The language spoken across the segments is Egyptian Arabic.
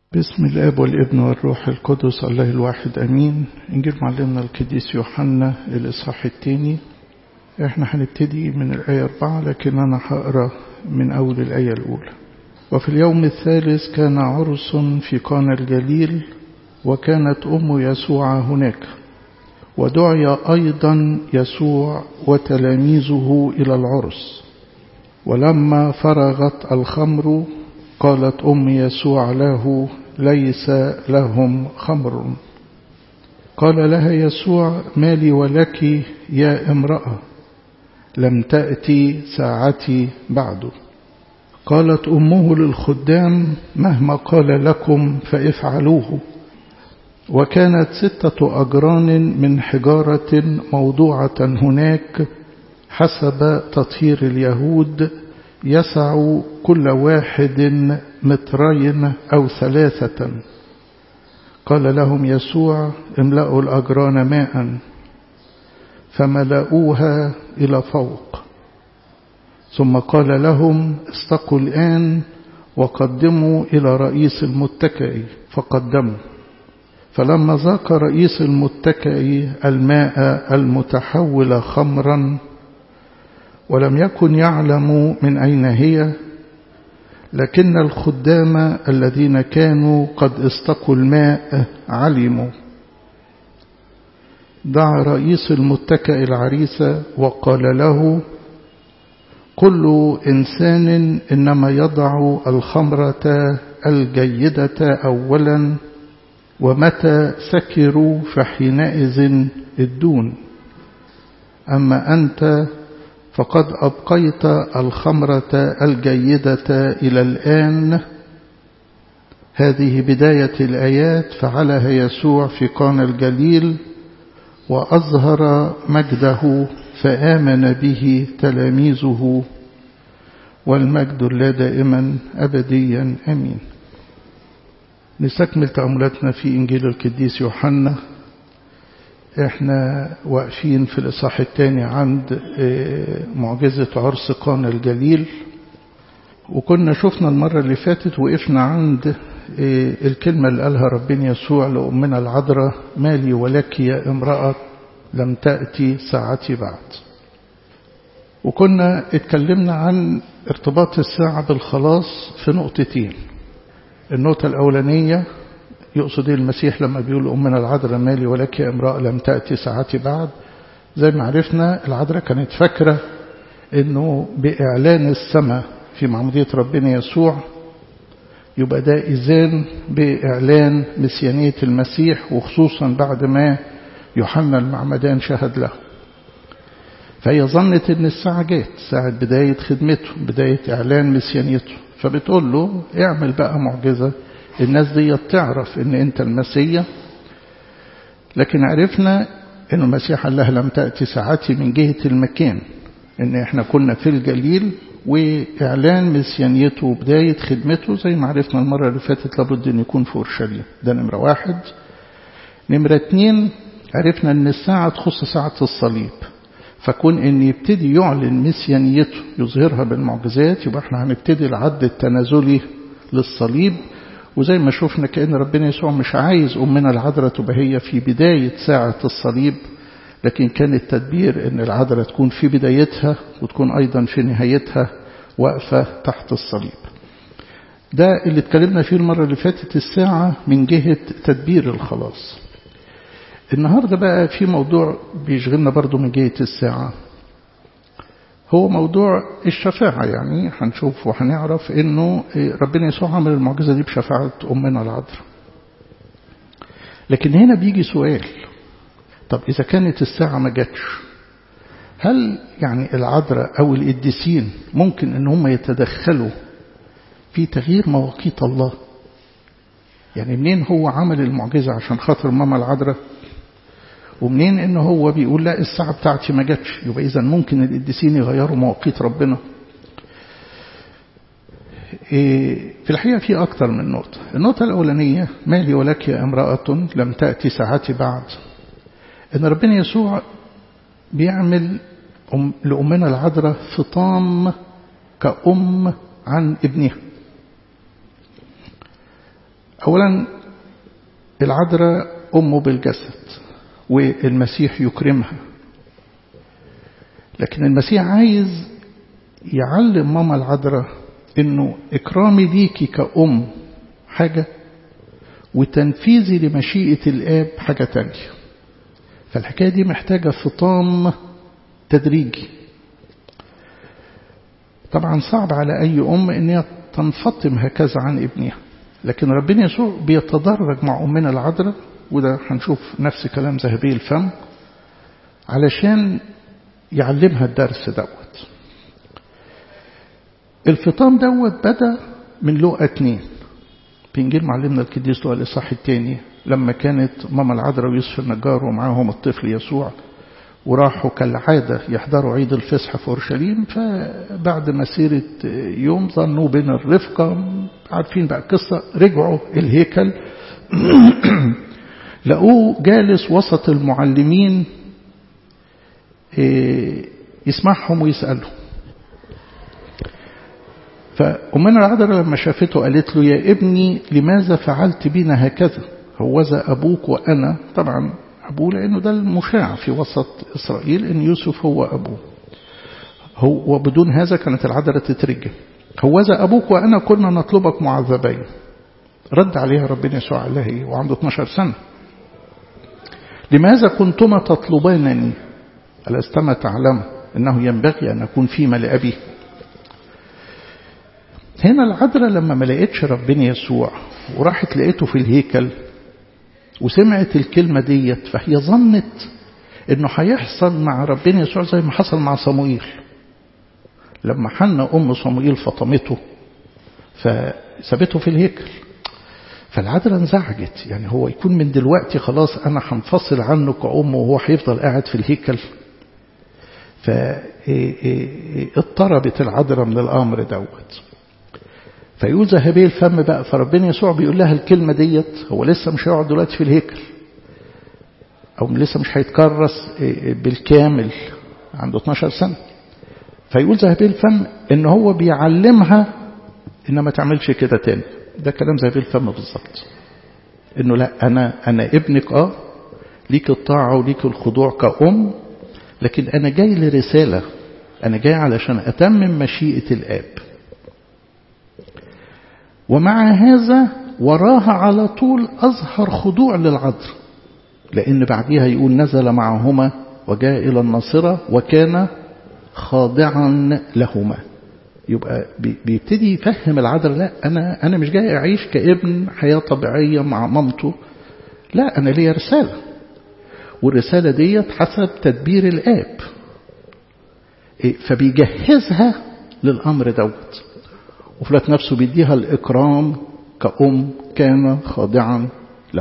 بسم الاب والابن والروح القدس الله الواحد امين انجيل معلمنا القديس يوحنا الاصحاح الثاني احنا هنبتدي من الايه أربعة لكن انا هقرا من اول الايه الاولى وفي اليوم الثالث كان عرس في قانا الجليل وكانت ام يسوع هناك ودعي ايضا يسوع وتلاميذه الى العرس ولما فرغت الخمر قالت أم يسوع له ليس لهم خمر قال لها يسوع ما لي ولك يا امرأة لم تأتي ساعتي بعد قالت أمه للخدام مهما قال لكم فافعلوه وكانت ستة أجران من حجارة موضوعة هناك حسب تطهير اليهود يسع كل واحد مترين أو ثلاثة قال لهم يسوع املأوا الأجران ماء فملأوها إلى فوق ثم قال لهم استقوا الآن وقدموا إلى رئيس المتكئ فقدموا فلما ذاق رئيس المتكئ الماء المتحول خمرا ولم يكن يعلم من أين هي لكن الخدام الذين كانوا قد استقوا الماء علموا دعا رئيس المتكئ العريس وقال له كل إنسان إنما يضع الخمرة الجيدة أولا ومتى سكروا فحينئذ الدون أما أنت فقد أبقيت الخمرة الجيدة إلى الآن هذه بداية الآيات فعلها يسوع في قانا الجليل وأظهر مجده فآمن به تلاميذه والمجد لا دائما أبديا أمين نستكمل تأملاتنا في إنجيل القديس يوحنا احنا واقفين في الإصحاح الثاني عند معجزة عرس قانا الجليل وكنا شفنا المرة اللي فاتت وقفنا عند الكلمة اللي قالها ربنا يسوع لأمنا العذراء مالي ولك يا امرأة لم تأتي ساعتي بعد وكنا اتكلمنا عن ارتباط الساعة بالخلاص في نقطتين النقطة الأولانية يقصد المسيح لما بيقول أمنا العذراء مالي ولك يا امرأة لم تأتي ساعتي بعد زي ما عرفنا العذراء كانت فاكرة انه بإعلان السماء في معمودية ربنا يسوع يبقى ده إذان بإعلان مسيانية المسيح وخصوصا بعد ما يوحنا المعمدان شهد له فهي ظنت ان الساعة جات ساعة بداية خدمته بداية إعلان مسيانيته فبتقول له اعمل بقى معجزة الناس دي تعرف ان انت المسيح لكن عرفنا ان المسيح قال لها لم تأتي ساعتي من جهة المكان ان احنا كنا في الجليل واعلان مسيانيته وبداية خدمته زي ما عرفنا المرة اللي فاتت لابد ان يكون في اورشليم ده نمرة واحد نمرة اتنين عرفنا ان الساعة تخص ساعة الصليب فكون ان يبتدي يعلن مسيانيته يظهرها بالمعجزات يبقى احنا هنبتدي العد التنازلي للصليب وزي ما شفنا كأن ربنا يسوع مش عايز أمنا العذراء تبقى هي في بداية ساعة الصليب لكن كان التدبير أن العذراء تكون في بدايتها وتكون أيضا في نهايتها واقفة تحت الصليب ده اللي اتكلمنا فيه المرة اللي فاتت الساعة من جهة تدبير الخلاص النهاردة بقى في موضوع بيشغلنا برضو من جهة الساعة هو موضوع الشفاعة يعني هنشوف وهنعرف انه ربنا يسوع عمل المعجزة دي بشفاعة أمنا العذراء لكن هنا بيجي سؤال طب إذا كانت الساعة ما جاتش هل يعني العذراء أو القديسين ممكن ان هم يتدخلوا في تغيير مواقيت الله يعني منين هو عمل المعجزة عشان خاطر ماما العذراء ومنين ان هو بيقول لا الساعة بتاعتي ما جاتش يبقى اذا ممكن القديسين يغيروا مواقيت ربنا في الحقيقة في أكثر من نقطة النقطة الأولانية مالي ولك يا امرأة لم تأتي ساعتي بعد إن ربنا يسوع بيعمل لأمنا العذراء فطام كأم عن ابنها أولا العذراء أمه بالجسد والمسيح يكرمها لكن المسيح عايز يعلم ماما العذراء انه اكرامي ليكي كأم حاجة وتنفيذي لمشيئة الآب حاجة تانية فالحكاية دي محتاجة فطام تدريجي طبعا صعب على أي أم أن هي تنفطم هكذا عن ابنها لكن ربنا يسوع بيتدرج مع أمنا العذراء وده هنشوف نفس كلام ذهبي الفم علشان يعلمها الدرس دوت الفطام دوت بدأ من لقى اتنين في إنجيل معلمنا القديس لقى الإصحاح الثاني لما كانت ماما العذراء ويوسف النجار ومعاهم الطفل يسوع وراحوا كالعادة يحضروا عيد الفصح في أورشليم فبعد مسيرة يوم ظنوا بين الرفقة عارفين بقى القصة رجعوا الهيكل لقوه جالس وسط المعلمين يسمعهم ويسألهم فأمنا العذراء لما شافته قالت له يا ابني لماذا فعلت بنا هكذا هوذا أبوك وأنا طبعا أبوه لأنه ده المشاع في وسط إسرائيل أن يوسف هو أبوه هو وبدون هذا كانت العذراء تترجم هوذا أبوك وأنا كنا نطلبك معذبين رد عليها ربنا يسوع الله إيه وعنده 12 سنة لماذا كنتما تطلبانني ألستما تعلم أنه ينبغي أن أكون فيما لأبي هنا العذراء لما ما لقيتش ربنا يسوع وراحت لقيته في الهيكل وسمعت الكلمة ديت فهي ظنت انه هيحصل مع ربنا يسوع زي ما حصل مع صموئيل لما حنا ام صموئيل فطمته فسابته في الهيكل فالعذراء انزعجت يعني هو يكون من دلوقتي خلاص انا هنفصل عنه كأم وهو هيفضل قاعد في الهيكل فاضطربت العذراء من الامر دوت فيقول ذهبي الفم بقى فربنا يسوع بيقول لها الكلمة ديت هو لسه مش هيقعد دلوقتي في الهيكل أو لسه مش هيتكرس بالكامل عنده 12 سنة فيقول ذهبي الفم إن هو بيعلمها إن ما تعملش كده تاني ده كلام ذهبي الفم بالظبط إنه لا أنا أنا ابنك أه ليك الطاعة وليك الخضوع كأم لكن أنا جاي لرسالة أنا جاي علشان أتمم مشيئة الآب ومع هذا وراها على طول أظهر خضوع للعذر لأن بعديها يقول نزل معهما وجاء إلى الناصرة وكان خاضعا لهما يبقى بيبتدي يفهم العذر لا أنا أنا مش جاي أعيش كابن حياة طبيعية مع مامته لا أنا ليا رسالة والرسالة ديت حسب تدبير الآب فبيجهزها للأمر دوت وفي ذات نفسه بيديها الإكرام كأم كان خاضعا له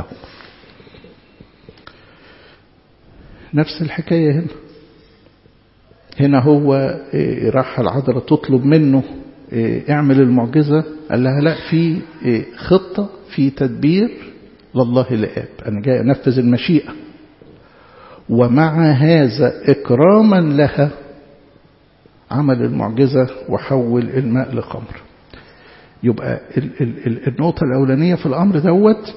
نفس الحكاية هنا هنا هو راح العذراء تطلب منه اعمل المعجزة قال لها لا في خطة في تدبير لله الآب أنا جاي أنفذ المشيئة ومع هذا إكراما لها عمل المعجزة وحول الماء لخمر يبقى ال ال ال النقطة الأولانية في الأمر دوت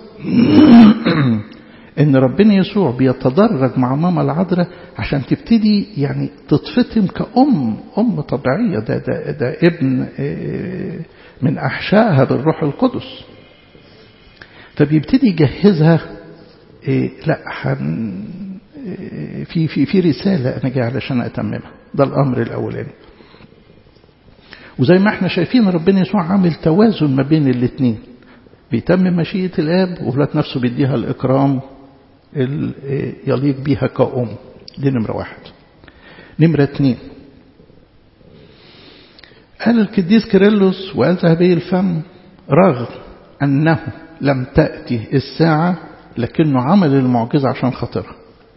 إن ربنا يسوع بيتدرج مع ماما العذراء عشان تبتدي يعني تتفطم كأم أم طبيعية ده, ده, ده ابن من أحشائها بالروح القدس فبيبتدي يجهزها لا حن في في في رسالة أنا جاي علشان أتممها ده الأمر الأولاني وزي ما احنا شايفين ربنا يسوع عامل توازن ما بين الاثنين بيتمم مشيئة الآب وفي نفسه بيديها الإكرام يليق بيها كأم دي نمرة واحد نمرة اثنين قال القديس كيرلس وقال ذهبي الفم رغم أنه لم تأتي الساعة لكنه عمل المعجزة عشان خاطرها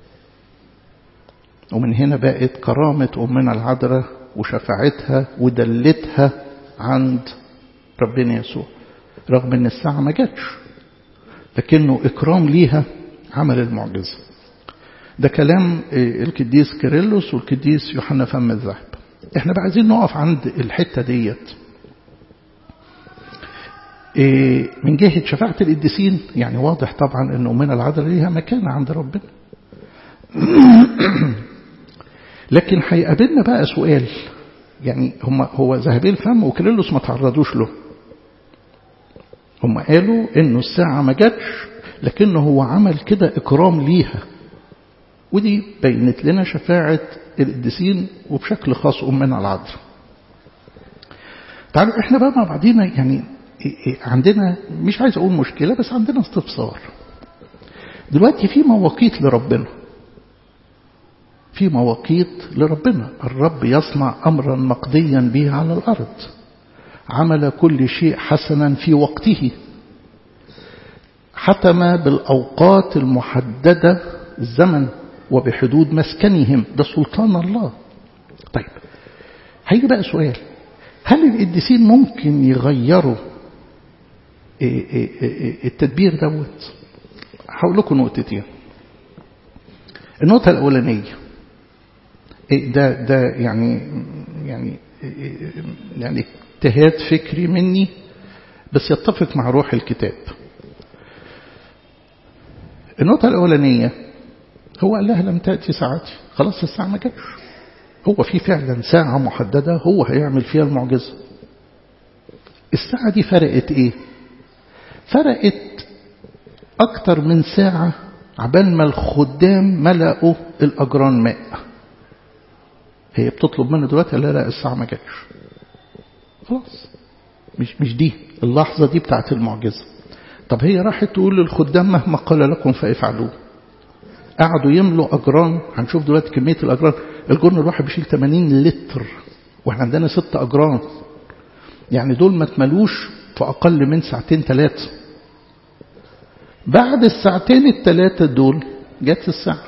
ومن هنا بقت كرامة أمنا العذراء وشفاعتها ودلتها عند ربنا يسوع رغم ان الساعة ما جاتش لكنه إكرام ليها عمل المعجزة ده كلام القديس كيرلس والقديس يوحنا فم الذهب احنا بقى عايزين نقف عند الحتة ديت إيه من جهة شفاعة القديسين يعني واضح طبعا أن أمنا العذراء ليها مكانة عند ربنا لكن هيقابلنا بقى سؤال يعني هم هو ذهبي الفم وكريلوس ما تعرضوش له هم قالوا انه الساعة ما جاتش لكنه هو عمل كده اكرام ليها ودي بينت لنا شفاعة القديسين وبشكل خاص أمنا العذراء تعالوا احنا بقى مع بعضينا يعني عندنا مش عايز اقول مشكلة بس عندنا استفسار دلوقتي في مواقيت لربنا في مواقيت لربنا الرب يصنع أمرا مقضيا به على الأرض عمل كل شيء حسنا في وقته حتم بالأوقات المحددة الزمن وبحدود مسكنهم ده سلطان الله طيب هيجي بقى سؤال هل القديسين ممكن يغيروا التدبير دوت هقول لكم نقطتين النقطة الأولانية ده ده يعني يعني يعني اجتهاد فكري مني بس يتفق مع روح الكتاب النقطة الأولانية هو قال لها لم تأتي ساعتي خلاص الساعة ما جاتش هو في فعلا ساعة محددة هو هيعمل فيها المعجزة الساعة دي فرقت ايه فرقت أكتر من ساعة عبال ما الخدام ملأوا الأجران ماء هي بتطلب منه دلوقتي لا لا الساعة ما جاتش خلاص مش مش دي اللحظة دي بتاعت المعجزة طب هي راحت تقول للخدام مهما قال لكم فافعلوه قعدوا يملوا أجران هنشوف دلوقتي كمية الأجران الجرن الواحد بيشيل 80 لتر واحنا عندنا ست أجران يعني دول ما تملوش في أقل من ساعتين ثلاثة بعد الساعتين الثلاثة دول جت الساعة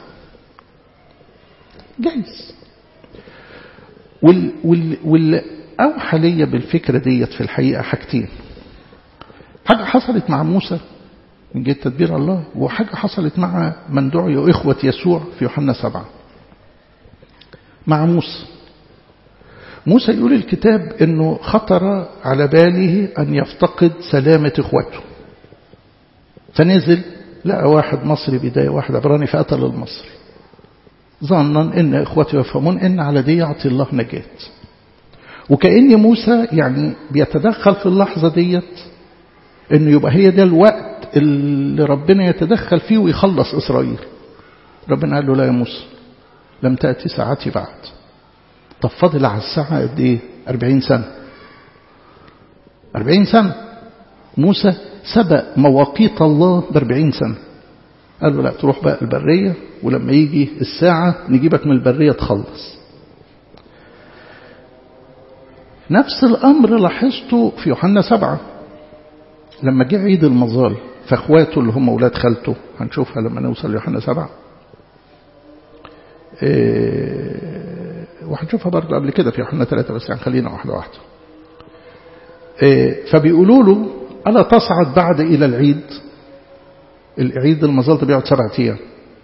جايز وال وال واللي أوحى ليا بالفكرة ديت في الحقيقة حاجتين حاجة حصلت مع موسى من جهة تدبير الله وحاجة حصلت مع من دعي إخوة يسوع في يوحنا سبعة مع موسى موسى يقول الكتاب أنه خطر على باله أن يفتقد سلامة إخوته فنزل لقى واحد مصري بداية واحد عبراني فقتل المصري ظنا ان اخوته يفهمون ان على دي يعطي الله نجاة وكأن موسى يعني بيتدخل في اللحظة ديت انه يبقى هي ده الوقت اللي ربنا يتدخل فيه ويخلص اسرائيل ربنا قال له لا يا موسى لم تأتي ساعتي بعد طب فاضل على الساعة قد ايه 40 سنة 40 سنة موسى سبق مواقيت الله بأربعين سنة قال له لا تروح بقى البرية ولما يجي الساعة نجيبك من البرية تخلص نفس الأمر لاحظته في يوحنا سبعة لما جه عيد المظال فاخواته اللي هم أولاد خالته هنشوفها لما نوصل ليوحنا سبعة إيه وهنشوفها برضه قبل كده في يوحنا ثلاثة بس يعني خلينا واحدة واحدة إيه فبيقولوا له ألا تصعد بعد إلى العيد العيد المظال ده بيقعد سبعة أيام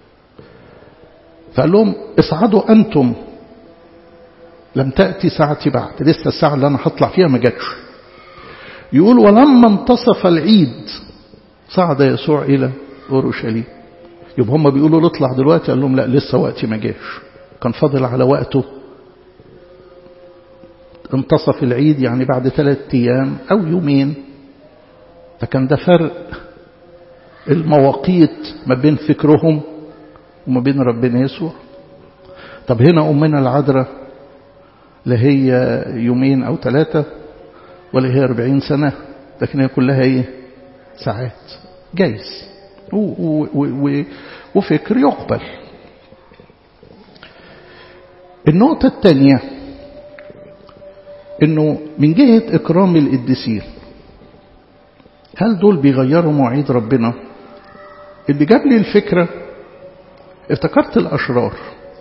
فقال لهم اصعدوا أنتم لم تأتي ساعتي بعد لسه الساعة اللي أنا هطلع فيها ما جاتش يقول ولما انتصف العيد صعد يسوع إلى أورشليم يبقى هم بيقولوا له اطلع دلوقتي قال لهم لا لسه وقتي ما جاش كان فاضل على وقته انتصف العيد يعني بعد ثلاثة أيام أو يومين فكان ده فرق المواقيت ما بين فكرهم وما بين ربنا يسوع طب هنا أمنا العذراء لا هي يومين أو ثلاثة ولا هي أربعين سنة لكن هي كلها إيه ساعات جايز و و و وفكر يقبل النقطة الثانية انه من جهة اكرام القديسين هل دول بيغيروا مواعيد ربنا اللي جاب لي الفكرة افتكرت الاشرار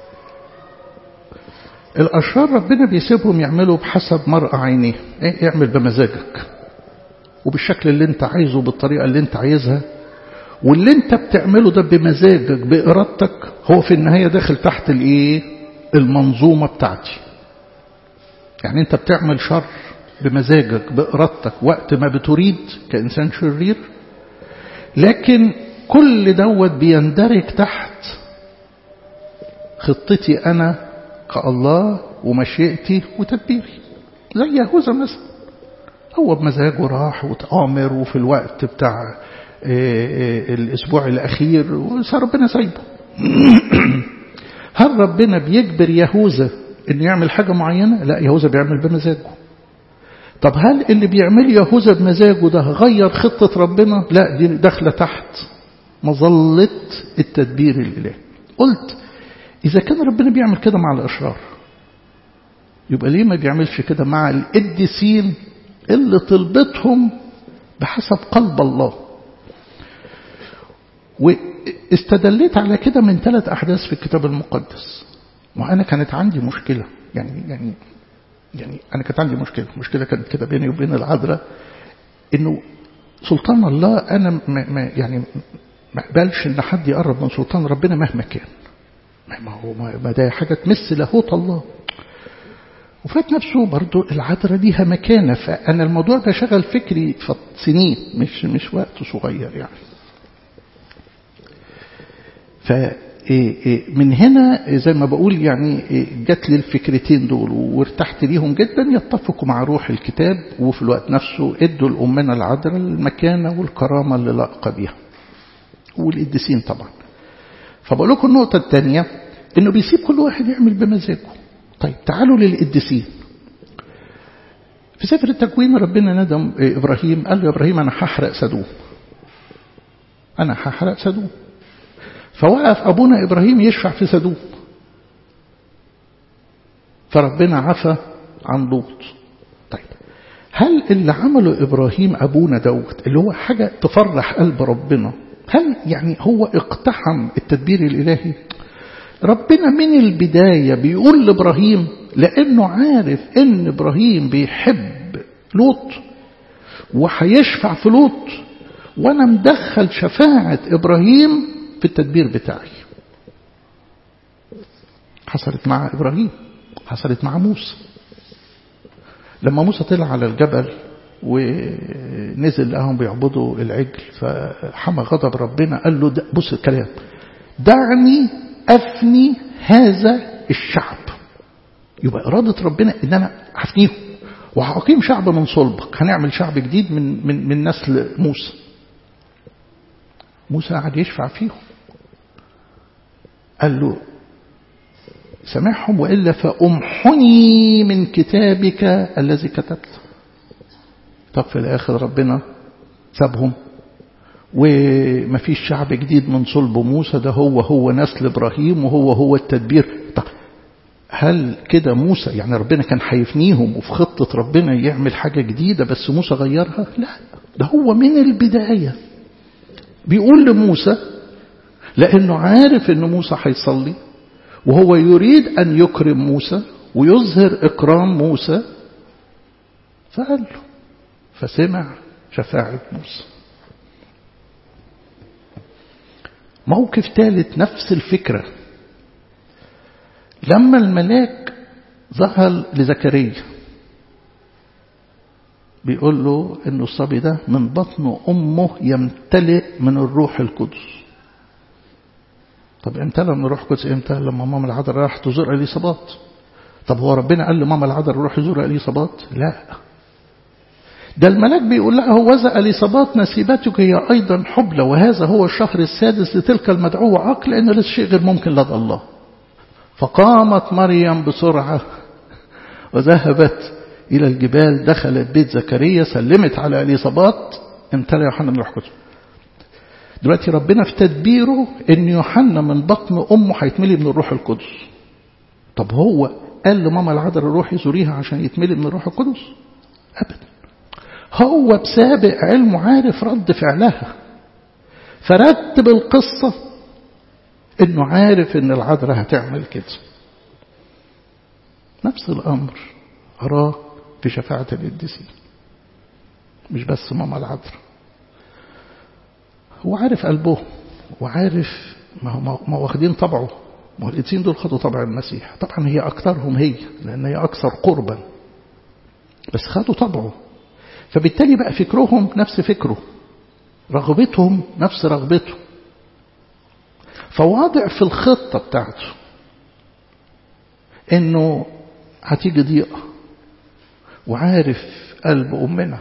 الاشرار ربنا بيسيبهم يعملوا بحسب مرأة عينيه ايه اعمل بمزاجك وبالشكل اللي انت عايزه بالطريقة اللي انت عايزها واللي انت بتعمله ده بمزاجك بإرادتك هو في النهاية داخل تحت الايه المنظومة بتاعتي يعني انت بتعمل شر بمزاجك بإرادتك وقت ما بتريد كإنسان شرير لكن كل دوت بيندرج تحت خطتي أنا كالله ومشيئتي وتدبيري زي يهوذا مثلا هو بمزاجه راح وتآمر وفي الوقت بتاع الأسبوع الأخير وصار ربنا سايبه هل ربنا بيجبر يهوذا انه يعمل حاجة معينة لا يهوذا بيعمل بمزاجه طب هل اللي بيعمل يهوذا بمزاجه ده غير خطة ربنا لا دي داخلة تحت مظلة التدبير الإلهي قلت إذا كان ربنا بيعمل كده مع الأشرار يبقى ليه ما بيعملش كده مع القديسين اللي طلبتهم بحسب قلب الله واستدليت على كده من ثلاث أحداث في الكتاب المقدس وأنا كانت عندي مشكلة يعني يعني يعني أنا كانت عندي مشكلة مشكلة كانت كده بيني وبين العذراء إنه سلطان الله أنا ما ما يعني ما أقبلش إن حد يقرب من سلطان ربنا مهما كان ما هو ما ده حاجة تمس لاهوت الله وفات نفسه برضو العذراء ليها مكانة فأنا الموضوع ده شغل فكري في سنين مش مش وقت صغير يعني فمن هنا زي ما بقول يعني جات لي الفكرتين دول وارتحت ليهم جدا يتفقوا مع روح الكتاب وفي الوقت نفسه ادوا الأمنا العذراء المكانة والكرامة اللي لاقى بيها والقديسين طبعا فبقول لكم النقطة الثانية انه بيسيب كل واحد يعمل بمزاجه طيب تعالوا للقديسين في سفر التكوين ربنا ندم إبراهيم قال له يا إبراهيم أنا هحرق سدوم أنا هحرق سدوم فوقف أبونا إبراهيم يشفع في سدوم فربنا عفى عن لوط طيب هل اللي عمله إبراهيم أبونا دوت اللي هو حاجة تفرح قلب ربنا هل يعني هو اقتحم التدبير الإلهي ربنا من البداية بيقول لإبراهيم لأنه عارف إن إبراهيم بيحب لوط وهيشفع في لوط وأنا مدخل شفاعة إبراهيم في التدبير بتاعي حصلت مع إبراهيم حصلت مع موسى لما موسى طلع على الجبل ونزل لهم بيعبدوا العجل فحمى غضب ربنا قال له بص الكلام دعني أفني هذا الشعب يبقى إرادة ربنا إن أنا هفنيهم وهقيم شعب من صلبك هنعمل شعب جديد من, من, من نسل موسى موسى قعد يشفع فيهم قال له سامحهم وإلا فأمحني من كتابك الذي كتبت طب في الآخر ربنا سابهم ومفيش شعب جديد من صلب موسى ده هو هو نسل إبراهيم وهو هو التدبير طب هل كده موسى يعني ربنا كان هيفنيهم وفي خطة ربنا يعمل حاجة جديدة بس موسى غيرها لا ده هو من البداية بيقول لموسى لأنه عارف أن موسى هيصلي وهو يريد أن يكرم موسى ويظهر إكرام موسى فقال له فسمع شفاعة موسى موقف ثالث نفس الفكرة لما الملاك ظهر لزكريا بيقول له ان الصبي ده من بطن امه يمتلئ من الروح القدس طب امتلأ من الروح القدس امتى لما ماما العذراء راح تزور اليصابات طب هو ربنا قال لماما العذراء روح يزور اليصابات لا ده الملاك بيقول لها هوذا اليصابات نسيبتك هي ايضا حبلى وهذا هو الشهر السادس لتلك المدعوة عقل لان ليس شيء غير ممكن لدى الله فقامت مريم بسرعة وذهبت إلى الجبال دخلت بيت زكريا سلمت على اليصابات امتلأ يوحنا من الروح القدس دلوقتي ربنا في تدبيره ان يوحنا من بطن امه هيتملي من الروح القدس طب هو قال لماما العذراء روحي زوريها عشان يتملي من الروح القدس ابدا هو بسابق علمه عارف رد فعلها فرتب القصة انه عارف ان العذراء هتعمل كده نفس الامر اراه في شفاعة القديسين مش بس ماما العذراء هو عارف قلبهم وعارف ما هو ما واخدين طبعه ما هو القديسين دول خدوا طبع المسيح طبعا هي أكثرهم هي لأن هي أكثر قربا بس خدوا طبعه فبالتالي بقى فكرهم نفس فكره رغبتهم نفس رغبته فواضع في الخطة بتاعته انه هتيجي ضيقة وعارف قلب أمنا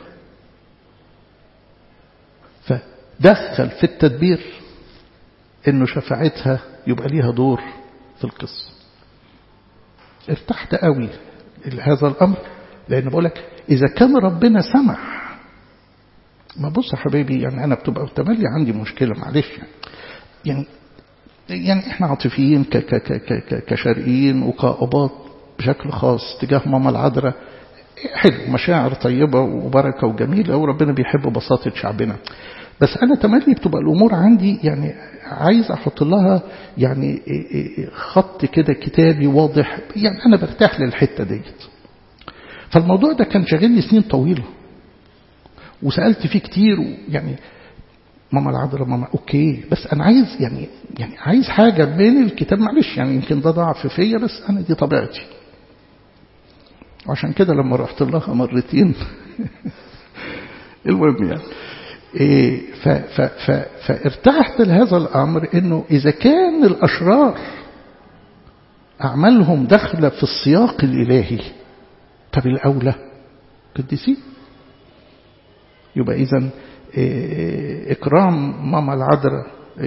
فدخل في التدبير انه شفاعتها يبقى ليها دور في القصة ارتحت قوي لهذا الأمر لأن بقول لك إذا كان ربنا سمح ما بص يا حبيبي يعني أنا بتبقى تملي عندي مشكلة معلش يعني يعني احنا عاطفيين ك ك ك ك كشرقيين وكأباط بشكل خاص تجاه ماما العذراء حلو مشاعر طيبة وبركة وجميلة وربنا بيحب بساطة شعبنا بس أنا تملي بتبقى الأمور عندي يعني عايز أحط لها يعني خط كده كتابي واضح يعني أنا برتاح للحتة ديت فالموضوع ده كان شاغلني سنين طويلة وسألت فيه كتير يعني ماما العذراء ماما اوكي بس انا عايز يعني يعني عايز حاجه من الكتاب معلش يعني يمكن ده ضعف فيا بس انا دي طبيعتي وعشان كده لما رحت لها مرتين المهم يعني إيه ف ف ف فارتحت لهذا الامر انه اذا كان الاشرار اعمالهم داخله في السياق الالهي طب الاولى قديسين يبقى اذا إكرام ماما العذراء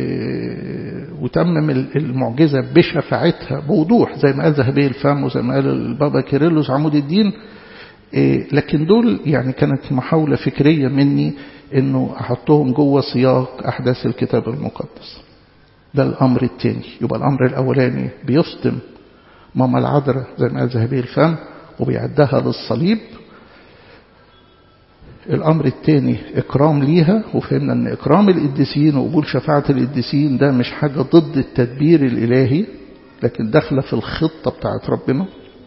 وتمم المعجزة بشفاعتها بوضوح زي ما قال ذهبي الفم وزي ما قال البابا كيرلس عمود الدين لكن دول يعني كانت محاولة فكرية مني انه احطهم جوه سياق احداث الكتاب المقدس ده الامر الثاني يبقى الامر الاولاني بيفطم ماما العذراء زي ما قال ذهبي الفم وبيعدها للصليب الأمر الثاني إكرام ليها وفهمنا أن إكرام القديسين وقبول شفاعة القديسين ده مش حاجة ضد التدبير الإلهي لكن داخلة في الخطة بتاعت ربنا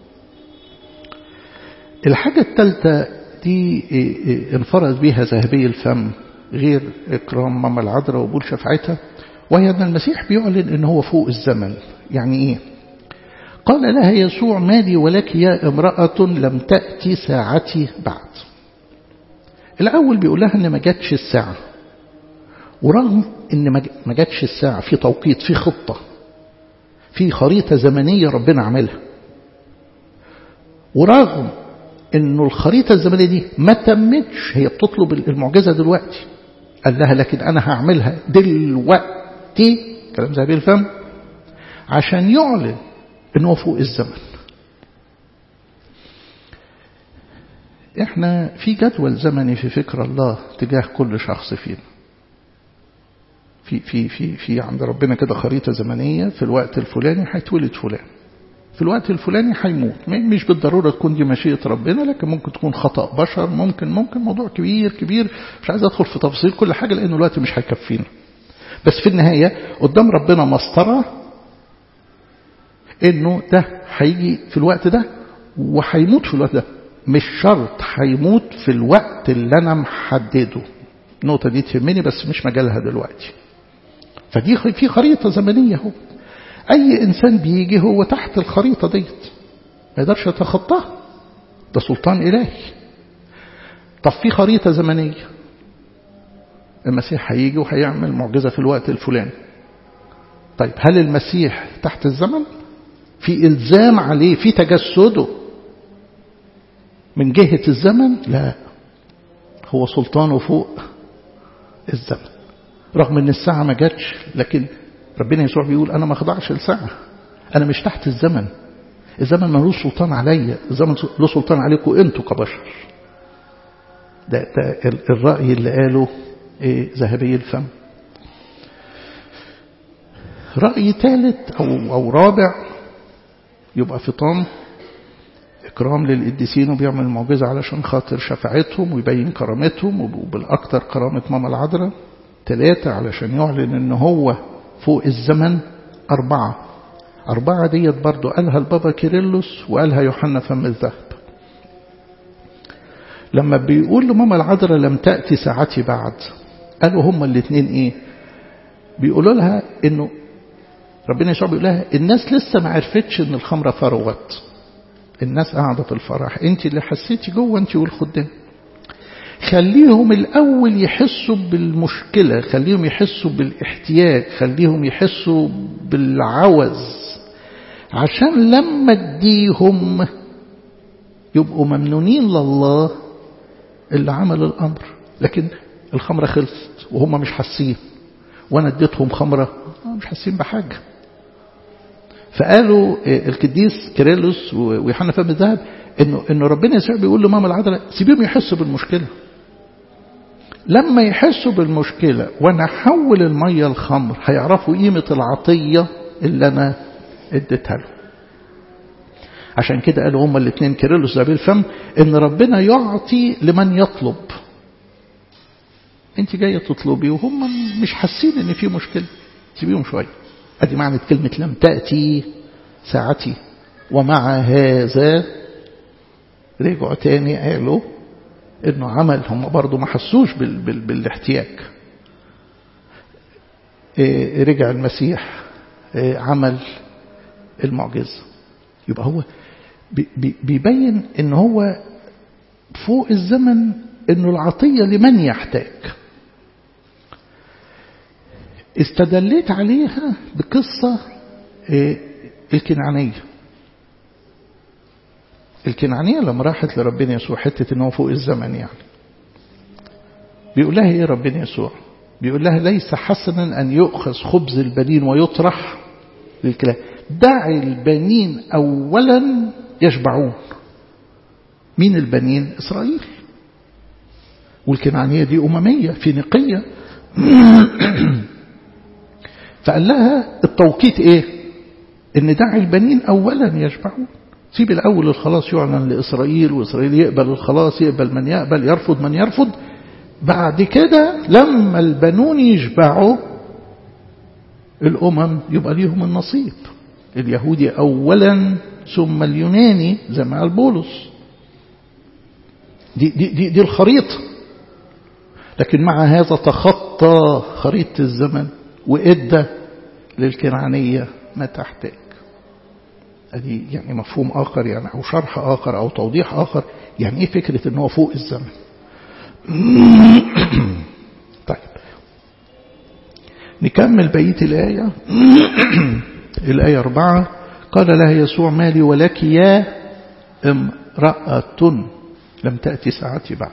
الحاجة الثالثة دي انفرد بها ذهبي الفم غير إكرام ماما العذراء وقبول شفاعتها وهي أن المسيح بيعلن أن هو فوق الزمن يعني إيه قال لها يسوع مالي ولك يا امرأة لم تأتي ساعتي بعد الأول بيقول لها إن ما جاتش الساعة ورغم إن ما جاتش الساعة في توقيت في خطة في خريطة زمنية ربنا عملها ورغم إنه الخريطة الزمنية دي ما تمتش هي بتطلب المعجزة دلوقتي قال لها لكن أنا هعملها دلوقتي كلام زي الفم عشان يعلن إنه فوق الزمن احنا في جدول زمني في فكر الله تجاه كل شخص فينا في في في في عند ربنا كده خريطه زمنيه في الوقت الفلاني هيتولد فلان في الوقت الفلاني هيموت مش بالضروره تكون دي مشيئه ربنا لكن ممكن تكون خطا بشر ممكن ممكن موضوع كبير كبير مش عايز ادخل في تفاصيل كل حاجه لانه الوقت مش هيكفينا بس في النهايه قدام ربنا مسطره انه ده هيجي في الوقت ده وهيموت في الوقت ده مش شرط هيموت في الوقت اللي انا محدده النقطة دي تهمني بس مش مجالها دلوقتي فدي في خريطة زمنية هو أي إنسان بيجي هو تحت الخريطة ديت ما يقدرش يتخطاها ده سلطان إلهي طب في خريطة زمنية المسيح هيجي وهيعمل معجزة في الوقت الفلاني طيب هل المسيح تحت الزمن في إلزام عليه في تجسده من جهة الزمن لا هو سلطانه فوق الزمن رغم ان الساعة ما جاتش لكن ربنا يسوع بيقول انا ما اخضعش لساعة انا مش تحت الزمن الزمن ملوش سلطان عليا الزمن له سلطان عليكم انتوا كبشر ده, ده الرأي اللي قاله إيه ذهبي الفم رأي ثالث أو, أو رابع يبقى فطام إكرام للقديسين وبيعمل المعجزة علشان خاطر شفاعتهم ويبين كرامتهم وبالأكثر كرامة ماما العذراء ثلاثة علشان يعلن إن هو فوق الزمن أربعة أربعة ديت برضو قالها البابا كيرلس وقالها يوحنا فم الذهب لما بيقول لماما العذراء لم تأتي ساعتي بعد قالوا هما الاثنين ايه بيقولوا لها انه ربنا يسوع بيقول لها الناس لسه ما عرفتش ان الخمره فروت الناس قاعدة في الفرح انت اللي حسيتي جوه انت والخدام خليهم الأول يحسوا بالمشكلة خليهم يحسوا بالاحتياج خليهم يحسوا بالعوز عشان لما اديهم يبقوا ممنونين لله اللي عمل الأمر لكن الخمرة خلصت وهم مش حاسين وانا اديتهم خمرة مش حاسين بحاجة فقالوا القديس كيرلس ويوحنا فم الذهب انه انه ربنا يسوع بيقول لماما العذراء سيبيهم يحسوا بالمشكله لما يحسوا بالمشكله وانا احول الميه الخمر هيعرفوا قيمه العطيه اللي انا اديتها له عشان كده قالوا هما الاثنين كيرلس وابيل فم ان ربنا يعطي لمن يطلب انت جايه تطلبي وهم مش حاسين ان في مشكله سيبيهم شويه ادي معنى كلمه لم تاتي ساعتي ومع هذا رجعوا تاني قالوا انه عمل هم برضو ما حسوش بال بال بالاحتياج إيه رجع المسيح إيه عمل المعجزة يبقى هو بي بي بيبين ان هو فوق الزمن انه العطية لمن يحتاج استدليت عليها بقصة إيه الكنعانية الكنعانية لما راحت لربنا يسوع حتة ان هو فوق الزمن يعني بيقول لها ايه ربنا يسوع بيقول لها ليس حسنا ان يؤخذ خبز البنين ويطرح للكلاب دع البنين اولا يشبعون مين البنين اسرائيل والكنعانية دي أممية فينيقية فقال لها التوقيت ايه ان دع البنين اولا يشبعون سيب الأول الخلاص يعلن لإسرائيل وإسرائيل يقبل الخلاص يقبل من يقبل يرفض من يرفض بعد كده لما البنون يشبعوا الأمم يبقى ليهم النصيب اليهودي أولا ثم اليوناني زي ما قال بولس دي, دي, دي, دي الخريطة لكن مع هذا تخطى خريطة الزمن وإدى للكنعانية ما تحتاج ادي يعني مفهوم آخر يعني أو شرح آخر أو توضيح آخر يعني إيه فكرة إن هو فوق الزمن طيب نكمل بقية الآية الآية أربعة قال لها يسوع مالي ولك يا امرأة لم تأتي ساعتي بعد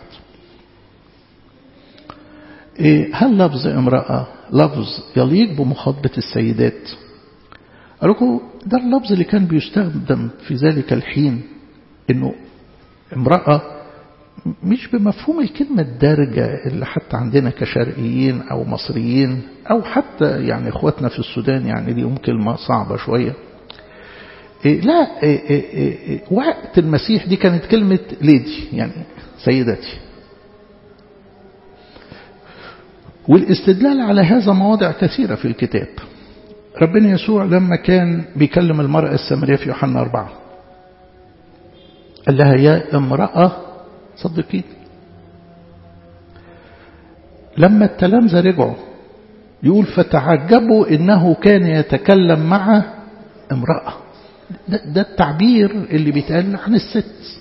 إيه هل لفظ امرأة لفظ يليق بمخاطبة السيدات لكم ده اللفظ اللي كان بيستخدم في ذلك الحين انه امرأة مش بمفهوم الكلمة الدارجة اللي حتى عندنا كشرقيين أو مصريين أو حتى يعني إخواتنا في السودان يعني دي كلمة صعبة شوية إيه لا إيه إيه وقت المسيح دي كانت كلمة ليدي يعني سيدتي والاستدلال على هذا مواضع كثيرة في الكتاب ربنا يسوع لما كان بيكلم المرأة السامرية في يوحنا أربعة قال لها يا امرأة صدقين لما التلامذة رجعوا يقول فتعجبوا انه كان يتكلم مع امرأة ده, ده التعبير اللي بيتقال عن الست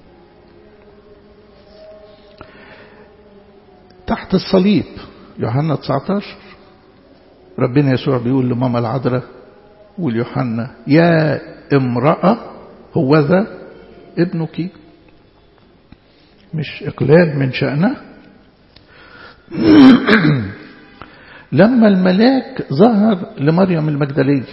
تحت الصليب يوحنا 19 ربنا يسوع بيقول لماما العذراء وليوحنا يا امرأة هو ذا ابنك مش إقلال من شأنه لما الملاك ظهر لمريم المجدلية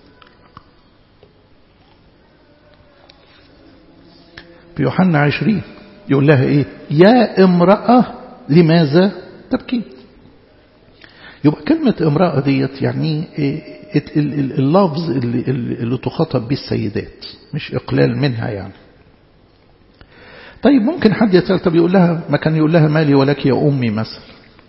في يوحنا عشرين يقول لها ايه يا امرأة لماذا تبكين يبقى كلمة امرأة ديت يعني اللفظ اللي, اللي تخاطب به السيدات مش إقلال منها يعني طيب ممكن حد يسأل طب يقول لها ما كان يقول لها مالي ولك يا أمي مثلا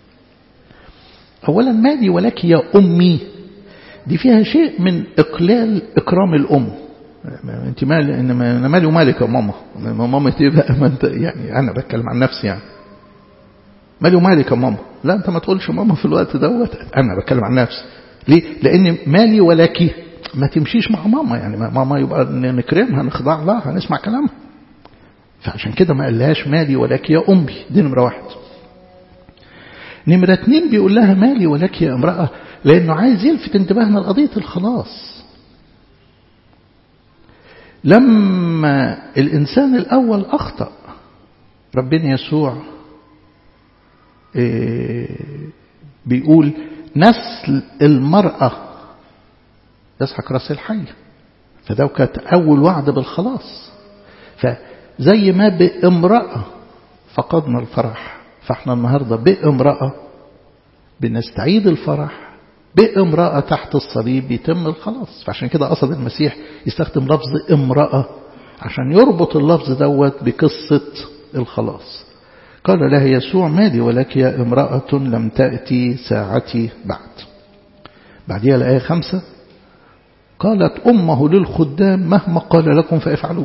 أولا مالي ولك يا أمي دي فيها شيء من إقلال إكرام الأم أنت مالي أنا مالي ومالك يا ماما ماما تبقى ما أنت يعني أنا بتكلم عن نفسي يعني مالي ومالك يا ماما لا أنت ما تقولش ماما في الوقت دوت أنا بتكلم عن نفسي ليه لأن مالي ولك ما تمشيش مع ماما يعني ماما يبقى نكرمها نخضع لها نسمع كلامها فعشان كده ما قالهاش مالي ولك يا أمي دي نمرة واحد نمرة اتنين بيقول لها مالي ولك يا امرأة لأنه عايز يلفت انتباهنا لقضية الخلاص لما الإنسان الأول أخطأ ربنا يسوع بيقول نسل المرأة يسحق راس الحي فده كانت أول وعد بالخلاص فزي ما بامرأة فقدنا الفرح فاحنا النهاردة بامرأة بنستعيد الفرح بامرأة تحت الصليب يتم الخلاص فعشان كده قصد المسيح يستخدم لفظ امرأة عشان يربط اللفظ دوت بقصة الخلاص قال لها يسوع مالي ولك يا امرأة لم تأتي ساعتي بعد بعدها الآية خمسة قالت أمه للخدام مهما قال لكم فافعلوه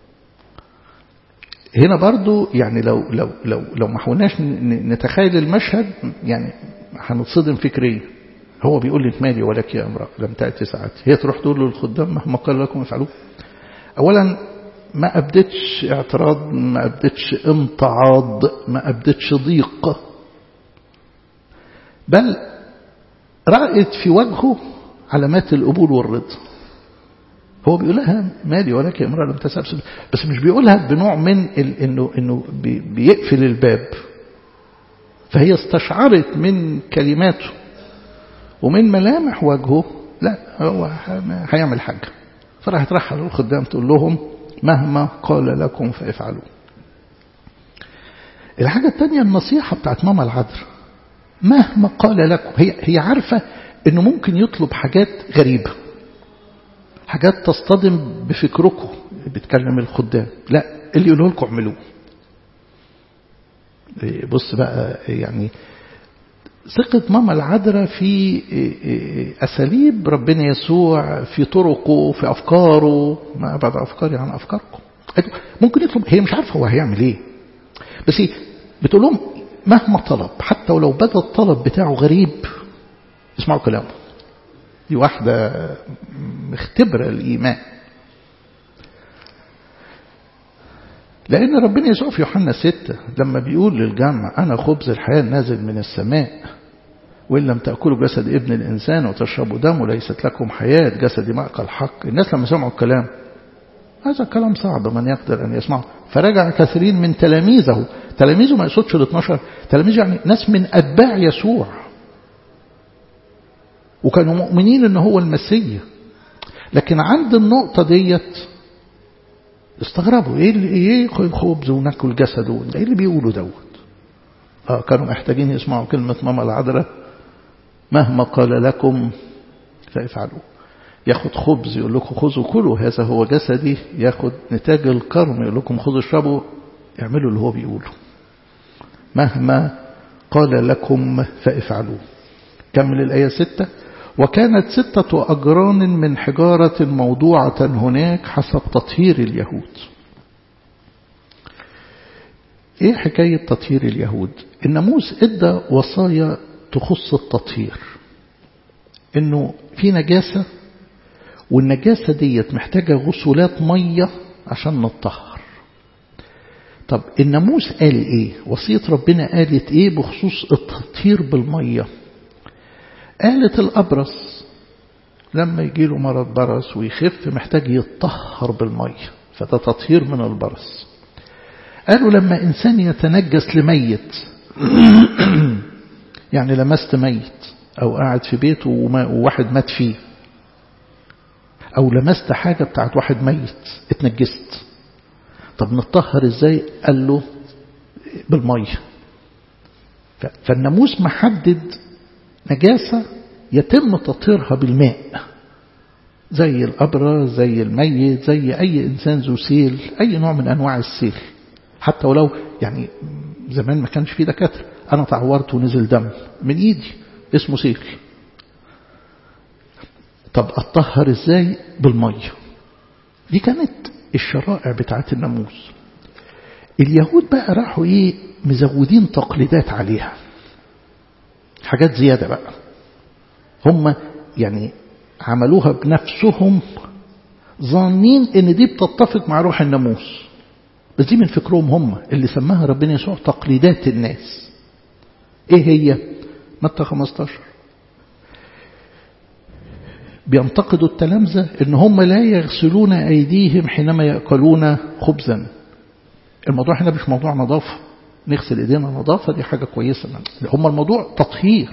هنا برضو يعني لو لو لو لو ما حاولناش نتخيل المشهد يعني هنتصدم فكريا هو بيقول لي مالي ولك يا امرأة لم تأتي ساعتي هي تروح تقول للخدام مهما قال لكم افعلوه أولا ما أبدتش اعتراض ما أبدتش امتعاض ما أبدتش ضيق بل رأت في وجهه علامات القبول والرضا هو بيقول لها مالي ولك يا امرأة لم تسأل بس مش بيقولها بنوع من ال انه انه بيقفل الباب فهي استشعرت من كلماته ومن ملامح وجهه لا هو هيعمل حاجة فراحت راح للخدام تقول لهم مهما قال لكم فافعلوا الحاجة الثانية النصيحة بتاعت ماما العذراء مهما قال لكم هي هي عارفة انه ممكن يطلب حاجات غريبة حاجات تصطدم بفكركم بتكلم الخدام لا اللي يقوله لكم اعملوه بص بقى يعني ثقة ماما العذراء في أساليب ربنا يسوع في طرقه في أفكاره ما أبعد أفكاري عن أفكاركم ممكن يطلب هي مش عارفة هو هيعمل إيه بس بتقول لهم مهما طلب حتى ولو بدا الطلب بتاعه غريب اسمعوا كلامه دي واحدة مختبرة الإيمان لأن ربنا يسوع في يوحنا ستة لما بيقول للجمع أنا خبز الحياة نازل من السماء وإن لم تأكلوا جسد ابن الإنسان وتشربوا دمه ليست لكم حياة جسدي مأكل حق الناس لما سمعوا الكلام هذا الكلام صعب من يقدر أن يسمعه فرجع كثيرين من تلاميذه تلاميذه ما يقصدش ال 12 تلاميذ يعني ناس من أتباع يسوع وكانوا مؤمنين ان هو المسيح لكن عند النقطة ديت استغربوا ايه اللي ايه خبز وناكل جسده ايه اللي بيقولوا دوت اه كانوا محتاجين يسمعوا كلمة ماما العذراء مهما قال لكم فافعلوا ياخد خبز يقول لكم خذوا كلوا هذا هو جسدي ياخد نتاج الكرم يقول لكم خذوا اشربوا اعملوا اللي هو بيقوله مهما قال لكم فافعلوا كمل الآية ستة وكانت ستة أجران من حجارة موضوعة هناك حسب تطهير اليهود ايه حكاية تطهير اليهود الناموس ادى وصايا تخص التطهير انه في نجاسة والنجاسة ديت محتاجة غسولات مية عشان نطهر طب الناموس قال ايه وصية ربنا قالت ايه بخصوص التطهير بالمية قالت الأبرص لما يجي له مرض برص ويخف محتاج يتطهر بالمية فده تطهير من البرص قالوا لما إنسان يتنجس لميت يعني لمست ميت أو قاعد في بيته وواحد مات فيه أو لمست حاجة بتاعت واحد ميت اتنجست طب نطهر ازاي قال له بالمية فالناموس محدد نجاسة يتم تطهيرها بالماء زي الأبرة زي الميت زي أي إنسان ذو سيل أي نوع من أنواع السيل حتى ولو يعني زمان ما كانش فيه دكاترة أنا تعورت ونزل دم من إيدي اسمه سيل طب أطهر إزاي بالمية دي كانت الشرائع بتاعت الناموس اليهود بقى راحوا إيه مزودين تقليدات عليها حاجات زيادة بقى هم يعني عملوها بنفسهم ظانين ان دي بتتفق مع روح الناموس بس دي من فكرهم هم اللي سماها ربنا يسوع تقليدات الناس ايه هي متى 15 بينتقدوا التلامذة ان هم لا يغسلون ايديهم حينما يأكلون خبزا الموضوع هنا مش موضوع نظافة نغسل ايدينا نظافة دي حاجة كويسة هم الموضوع تطهير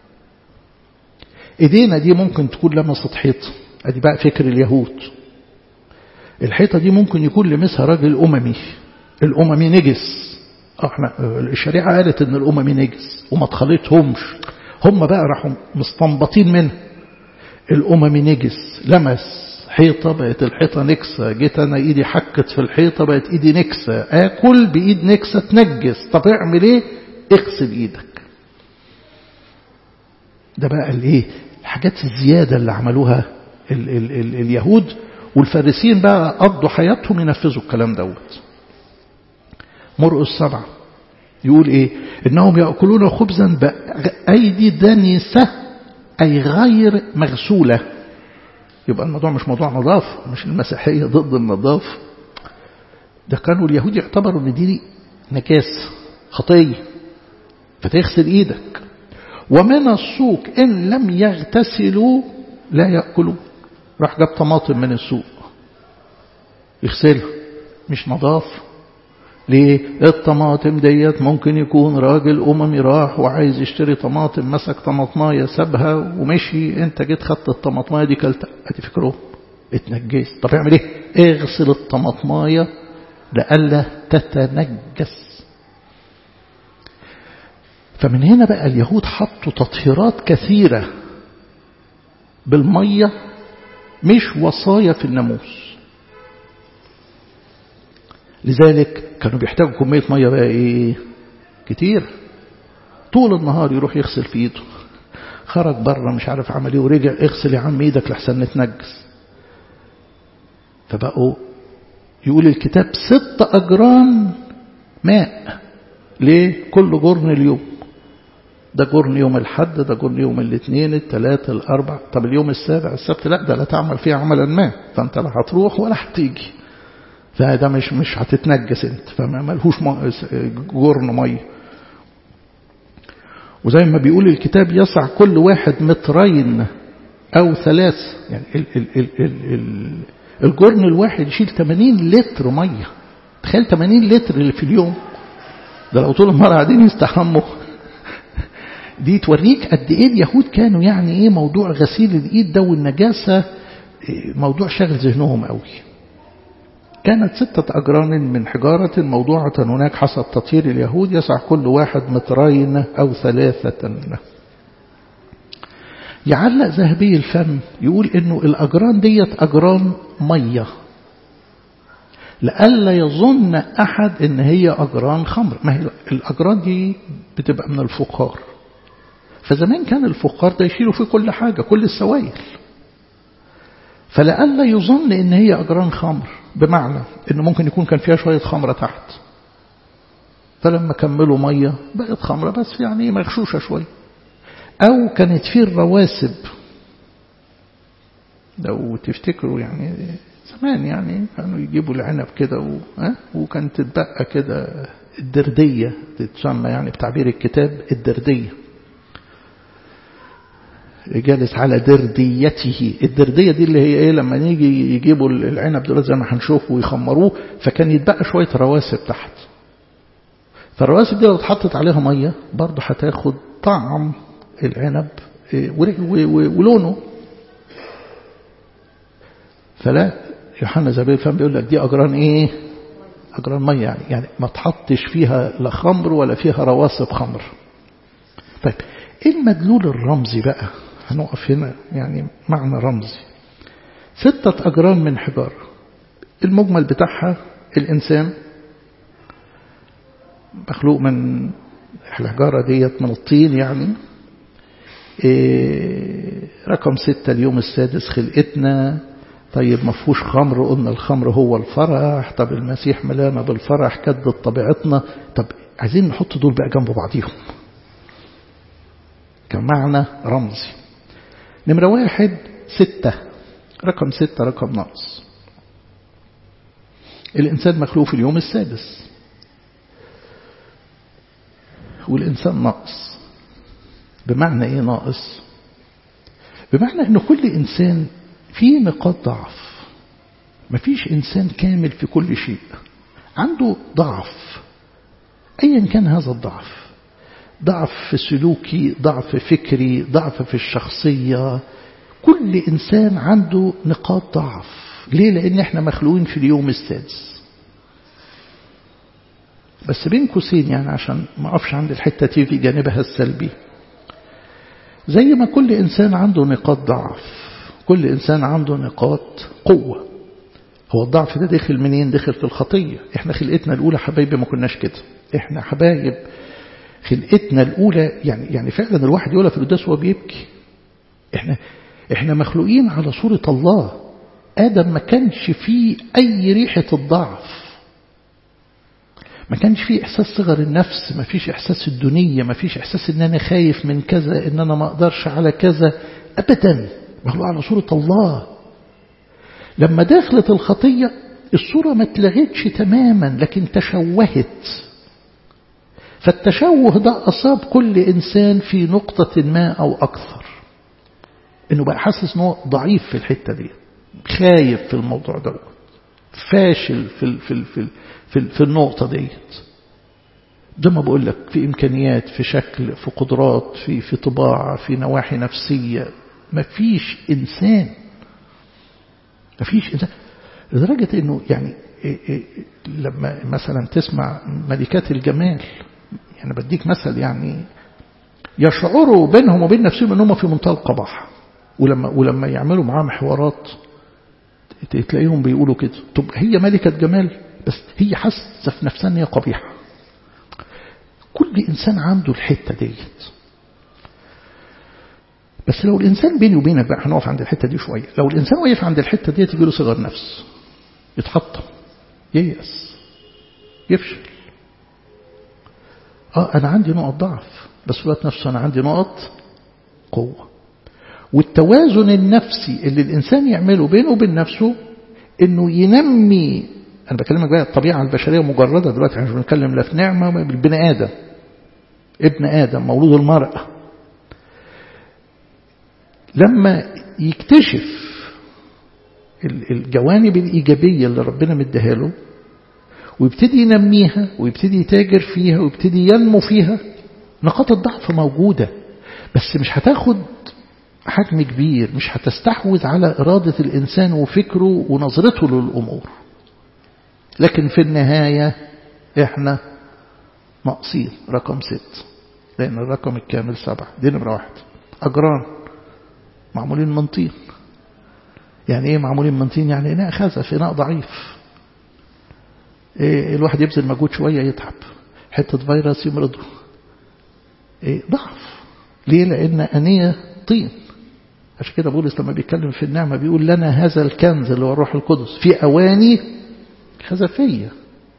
ايدينا دي ممكن تكون لمست حيطة ادي بقى فكر اليهود الحيطة دي ممكن يكون لمسها راجل أممي الأممي نجس احنا الشريعة قالت ان الأممي نجس وما تخلطهمش هم بقى راحوا مستنبطين منه الأممي نجس لمس حيطة بقت الحيطة نكسة جيت أنا إيدي حكت في الحيطة بقت إيدي نكسة آكل بإيد نكسة تنجس طب اعمل إيه اغسل إيدك ده بقى الإيه الحاجات الزيادة اللي عملوها ال ال ال اليهود والفارسيين بقى قضوا حياتهم ينفذوا الكلام دوت مرقس سبعة يقول ايه انهم يأكلون خبزا بأيدي دنسة أي غير مغسولة يبقى الموضوع مش موضوع نظافة مش المسيحية ضد النظافة ده كانوا اليهود يعتبروا ان دي نجاسة خطية فتغسل ايدك ومن السوق ان لم يغتسلوا لا يأكلوا راح جاب طماطم من السوق يغسلها مش نظافة ليه الطماطم ديت ممكن يكون راجل أممي راح وعايز يشتري طماطم مسك طماطماية سابها ومشي انت جيت خدت الطماطماية دي كلتها ادي فكره اتنجست طب اعمل ايه اغسل الطماطماية لألا تتنجس فمن هنا بقى اليهود حطوا تطهيرات كثيرة بالمية مش وصايا في الناموس لذلك كانوا بيحتاجوا كمية مية بقى ايه كتير طول النهار يروح يغسل في ايده خرج بره مش عارف عمل ايه ورجع اغسل يا عم ايدك لحسن نتنجس فبقوا يقول الكتاب ست أجران ماء ليه كل جرن اليوم ده جرن يوم الحد ده جرن يوم الاثنين الثلاث الأربع طب اليوم السابع السبت لا ده لا تعمل فيه عملا ما فأنت لا هتروح ولا هتيجي فده مش مش هتتنجس انت فما ملهوش جرن ميه وزي ما بيقول الكتاب يسع كل واحد مترين أو ثلاث يعني ال ال ال ال ال الجرن الواحد يشيل 80 لتر مية تخيل 80 لتر اللي في اليوم ده لو طول النهار قاعدين يستحموا دي توريك قد ايه اليهود كانوا يعني ايه موضوع غسيل الايد ده والنجاسة موضوع شاغل ذهنهم قوي كانت ستة أجران من حجارة موضوعة هناك حسب تطهير اليهود يسع كل واحد مترين أو ثلاثة يعلق ذهبي الفم يقول إنه الأجران ديت أجران مية لألا يظن أحد إن هي أجران خمر ما هي الأجران دي بتبقى من الفخار فزمان كان الفخار ده يشيلوا فيه كل حاجة كل السوائل فلألا يظن إن هي أجران خمر بمعنى إنه ممكن يكون كان فيها شوية خمرة تحت فلما كملوا مية بقت خمرة بس يعني مغشوشة شوية أو كانت فيه الرواسب لو تفتكروا يعني زمان يعني كانوا يجيبوا العنب كده و... وكانت تتبقى كده الدردية تتسمى يعني بتعبير الكتاب الدردية جالس على درديته الدردية دي اللي هي ايه لما نيجي يجيبوا العنب دول زي ما هنشوف ويخمروه فكان يتبقى شوية رواسب تحت فالرواسب دي لو اتحطت عليها مية برضه هتاخد طعم العنب ولونه فلا يوحنا زبير فهم بيقول لك دي أجران ايه أجران مية يعني, يعني ما تحطش فيها لا خمر ولا فيها رواسب خمر طيب ايه المدلول الرمزي بقى هنقف هنا يعني معنى رمزي ستة أجران من حجار المجمل بتاعها الإنسان مخلوق من الحجارة ديت من الطين يعني إيه رقم ستة اليوم السادس خلقتنا طيب ما فيهوش خمر قلنا الخمر هو الفرح طب المسيح ملانا بالفرح كدت طبيعتنا طب عايزين نحط دول بقى جنب بعضيهم كمعنى رمزي نمرة واحد ستة رقم ستة رقم ناقص الإنسان مخلوق في اليوم السادس والإنسان ناقص بمعنى إيه ناقص بمعنى أن كل إنسان فيه نقاط ضعف مفيش إنسان كامل في كل شيء عنده ضعف أيا كان هذا الضعف ضعف سلوكي ضعف فكري ضعف في الشخصية كل إنسان عنده نقاط ضعف ليه لأن احنا مخلوقين في اليوم السادس بس بين قوسين يعني عشان ما أقفش عند الحتة دي في جانبها السلبي زي ما كل إنسان عنده نقاط ضعف كل إنسان عنده نقاط قوة هو الضعف ده داخل منين داخل في الخطية احنا خلقتنا الأولى حبايبي ما كناش كده احنا حبايب خلقتنا الأولى يعني يعني فعلا الواحد يقولها في القداس وهو بيبكي احنا احنا مخلوقين على صورة الله آدم ما كانش فيه أي ريحة الضعف ما كانش فيه إحساس صغر النفس ما فيش إحساس الدنية ما فيش إحساس إن أنا خايف من كذا إن أنا ما أقدرش على كذا أبدا مخلوق على صورة الله لما دخلت الخطية الصورة ما اتلغتش تماما لكن تشوهت فالتشوه ده أصاب كل إنسان في نقطة ما أو أكثر إنه بقى حاسس إنه ضعيف في الحتة دي خايف في الموضوع ده فاشل في في في في, في النقطة ديت زي ما بقول لك في إمكانيات في شكل في قدرات في في طباع في نواحي نفسية ما فيش إنسان ما فيش إنسان لدرجة إنه يعني لما مثلا تسمع ملكات الجمال يعني بديك مثل يعني يشعروا بينهم وبين نفسهم انهم في منتهى القباحه ولما ولما يعملوا معاهم حوارات تلاقيهم بيقولوا كده طب هي ملكة جمال بس هي حاسة في نفسها ان هي قبيحة كل إنسان عنده الحتة ديت بس لو الإنسان بيني وبينك بقى هنقف عند الحتة دي شوية لو الإنسان وقف عند الحتة ديت يجي له صغر نفس يتحطم ييأس يفشل اه انا عندي نقط ضعف بس في الوقت نفسه انا عندي نقط قوه والتوازن النفسي اللي الانسان يعمله بينه وبين نفسه انه ينمي انا بكلمك بقى الطبيعه البشريه مجرده دلوقتي احنا مش بنتكلم لا في نعمه بالبني ادم ابن ادم مولود المراه لما يكتشف الجوانب الايجابيه اللي ربنا مديها له ويبتدي ينميها ويبتدي يتاجر فيها ويبتدي ينمو فيها نقاط الضعف موجودة بس مش هتاخد حجم كبير مش هتستحوذ على إرادة الإنسان وفكره ونظرته للأمور لكن في النهاية إحنا ناقصين رقم ست لأن الرقم الكامل سبعة دي نمرة واحد أجران معمولين من طين يعني إيه معمولين من طين يعني إناء خزف إناء ضعيف إيه الواحد يبذل مجهود شوية يتعب حتة فيروس يمرضه إيه ضعف ليه لأن أنية طين عشان كده بولس لما بيتكلم في النعمة بيقول لنا هذا الكنز اللي هو الروح القدس في أواني خزفية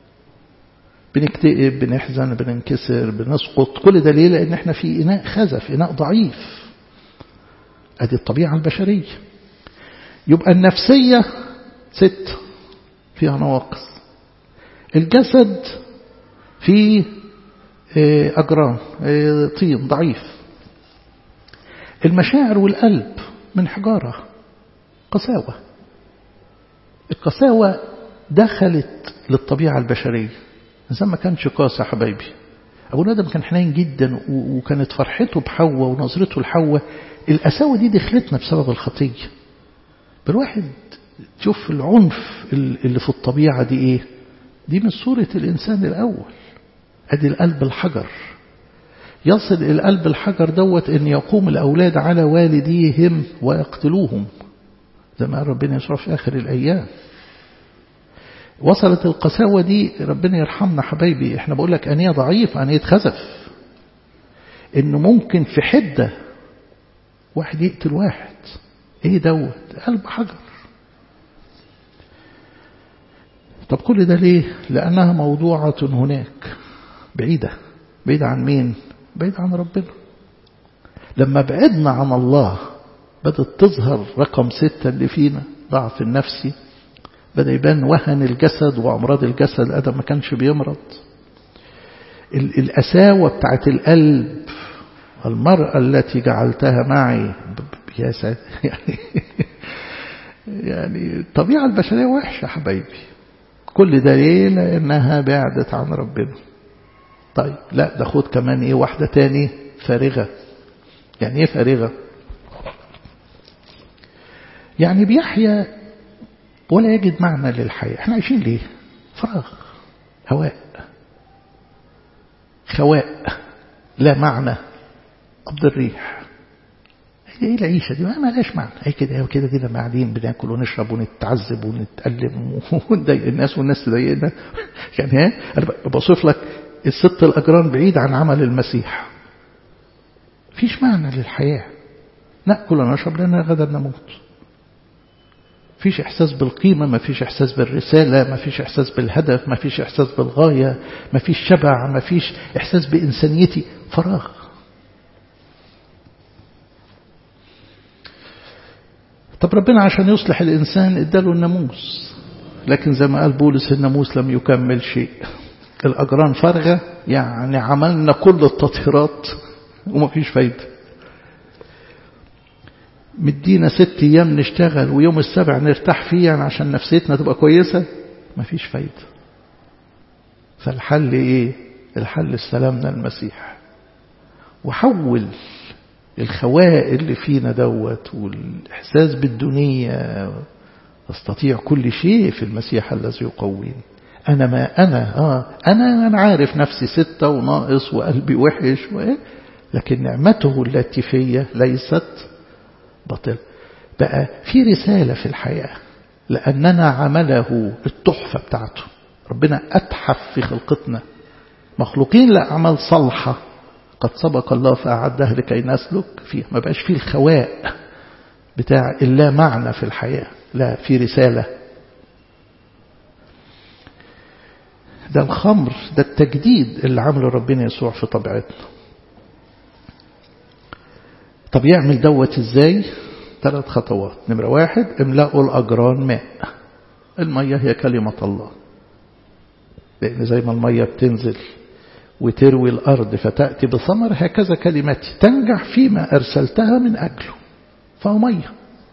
بنكتئب بنحزن بننكسر بنسقط كل ده ليه لأن احنا في إناء خزف إناء ضعيف ادي الطبيعة البشرية يبقى النفسية ست فيها نواقص الجسد فيه أجرام طين ضعيف المشاعر والقلب من حجارة قساوة القساوة دخلت للطبيعة البشرية الإنسان ما كانش قاسى حبايبي أبو آدم كان حنين جدا وكانت فرحته بحواء ونظرته لحواء القساوة دي دخلتنا بسبب الخطية بالواحد تشوف العنف اللي في الطبيعة دي إيه دي من صورة الإنسان الأول أدي القلب الحجر يصل القلب الحجر دوت أن يقوم الأولاد على والديهم ويقتلوهم زي ما ربنا يسوع في آخر الأيام وصلت القساوة دي ربنا يرحمنا حبايبي احنا بقول لك أنية ضعيف أنية خزف إنه ممكن في حدة واحد يقتل واحد ايه دوت قلب حجر طب كل ده ليه لأنها موضوعة هناك بعيدة بعيدة عن مين بعيدة عن ربنا لما بعدنا عن الله بدأت تظهر رقم ستة اللي فينا ضعف النفسي بدأ يبان وهن الجسد وأمراض الجسد آدم ما كانش بيمرض الأساوة بتاعت القلب المرأة التي جعلتها معي يا سيد يعني يعني الطبيعة البشرية وحشة حبايبي كل ده ليه لأنها بعدت عن ربنا طيب لا ده خد كمان ايه واحدة تاني فارغة يعني ايه فارغة يعني بيحيا ولا يجد معنى للحياة احنا عايشين ليه فراغ هواء خواء لا معنى قبض الريح ايه العيشة دي ما لهاش معنى ايه كده كده كده قاعدين بناكل ونشرب ونتعذب ونتألم ونضايق الناس والناس تضايقنا يعني ها انا بوصف لك الست الاجران بعيد عن عمل المسيح فيش معنى للحياة نأكل ونشرب لأننا غدا نموت فيش إحساس بالقيمة ما فيش إحساس بالرسالة ما فيش إحساس بالهدف ما فيش إحساس بالغاية ما فيش شبع ما فيش إحساس بإنسانيتي فراغ طب ربنا عشان يصلح الإنسان اداله الناموس لكن زي ما قال بولس الناموس لم يكمل شيء الأجران فارغة يعني عملنا كل التطهيرات وما فيش فايدة مدينا ست أيام نشتغل ويوم السبع نرتاح فيه يعني عشان نفسيتنا تبقى كويسة ما فيش فايدة فالحل إيه الحل استلمنا المسيح وحول الخواء اللي فينا دوت والإحساس بالدنيا أستطيع كل شيء في المسيح الذي يقويني أنا ما أنا آه أنا أنا عارف نفسي ستة وناقص وقلبي وحش وإيه لكن نعمته التي في ليست بطل بقى في رسالة في الحياة لأننا عمله التحفة بتاعته ربنا أتحف في خلقتنا مخلوقين لأعمال صالحة قد سبق الله فأعدها لكي نسلك فيها ما بقاش فيه الخواء بتاع اللا معنى في الحياة لا في رسالة ده الخمر ده التجديد اللي عمله ربنا يسوع في طبيعتنا طب يعمل دوت ازاي ثلاث خطوات نمرة واحد املأوا الأجران ماء المية هي كلمة الله لأن زي ما المية بتنزل وتروي الأرض فتأتي بثمر هكذا كلمتي تنجح فيما أرسلتها من أجله فهو مية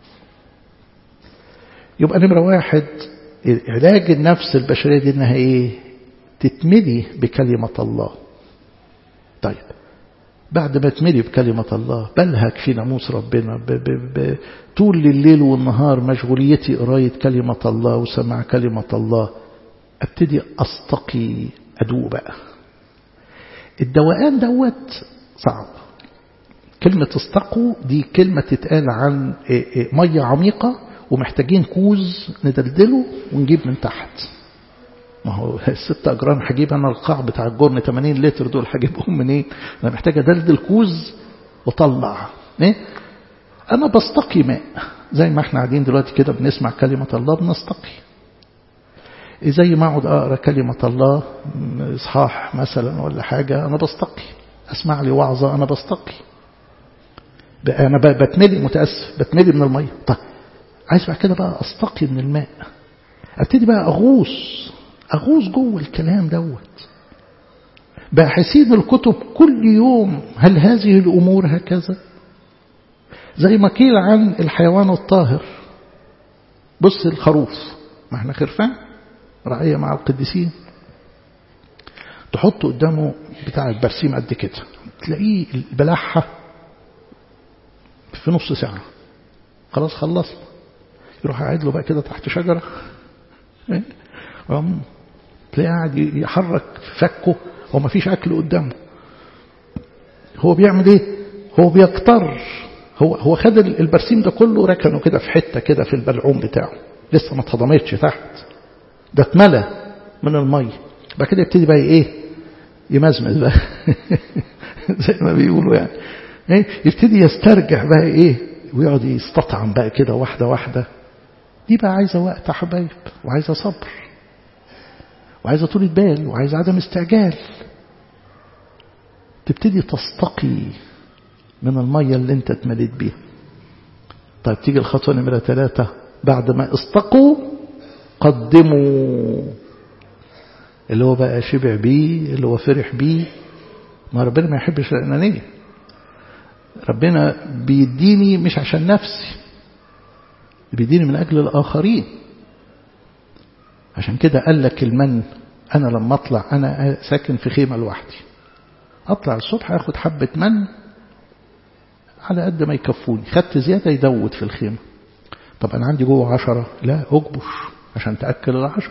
يبقى نمرة واحد علاج النفس البشرية دي إنها إيه تتملي بكلمة الله طيب بعد ما تملي بكلمة الله بلهك في ناموس ربنا ب ب ب طول الليل والنهار مشغوليتي قراية كلمة الله وسمع كلمة الله ابتدي أستقي أدوق بقى الدوقان دوت صعب كلمة استقوا دي كلمة تتقال عن مية عميقة ومحتاجين كوز ندلدله ونجيب من تحت ما هو الست أجران هجيب أنا القاع بتاع الجرن 80 لتر دول هجيبهم منين؟ إيه؟ أنا محتاج أدلدل كوز وطلع إيه؟ أنا بستقي ماء زي ما احنا قاعدين دلوقتي كده بنسمع كلمة الله بنستقي زي ما أقعد أقرأ كلمة الله إصحاح مثلا ولا حاجة أنا بستقي أسمع لي وعظة أنا بستقي أنا بتملي متأسف بتملي من المية طيب عايز بعد كده بقى أستقي من الماء أبتدي بقى أغوص أغوص جوه الكلام دوت باحثين الكتب كل يوم هل هذه الأمور هكذا زي ما قيل عن الحيوان الطاهر بص الخروف ما احنا خرفان رعية مع القديسين تحط قدامه بتاع البرسيم قد كده تلاقيه بلعها في نص ساعة خلاص خلصنا يروح قاعد له بقى كده تحت شجرة تلاقيه قاعد يحرك فكه هو ما فيش أكل قدامه هو بيعمل ايه هو بيكتر هو هو خد البرسيم ده كله ركنه كده في حتة كده في البلعوم بتاعه لسه ما اتهضمتش تحت ده اتملى من المية بعد كده يبتدي بقى ايه يمزمز بقى زي ما بيقولوا يعني ايه يبتدي يسترجع بقى ايه ويقعد يستطعم بقى كده واحدة واحدة دي بقى عايزة وقت يا حبايب وعايزة صبر وعايزة طولة بال وعايزة عدم استعجال تبتدي تستقي من المية اللي انت اتمليت بيها طيب تيجي الخطوة نمرة ثلاثة بعد ما استقوا قدموا اللي هو بقى شبع بيه اللي هو فرح بيه ما ربنا ما يحبش الأنانية ربنا بيديني مش عشان نفسي بيديني من أجل الآخرين عشان كده قال لك المن أنا لما أطلع أنا ساكن في خيمة لوحدي أطلع الصبح أخد حبة من على قد ما يكفوني خدت زيادة يدود في الخيمة طب أنا عندي جوه عشرة لا أكبش عشان تأكل العشرة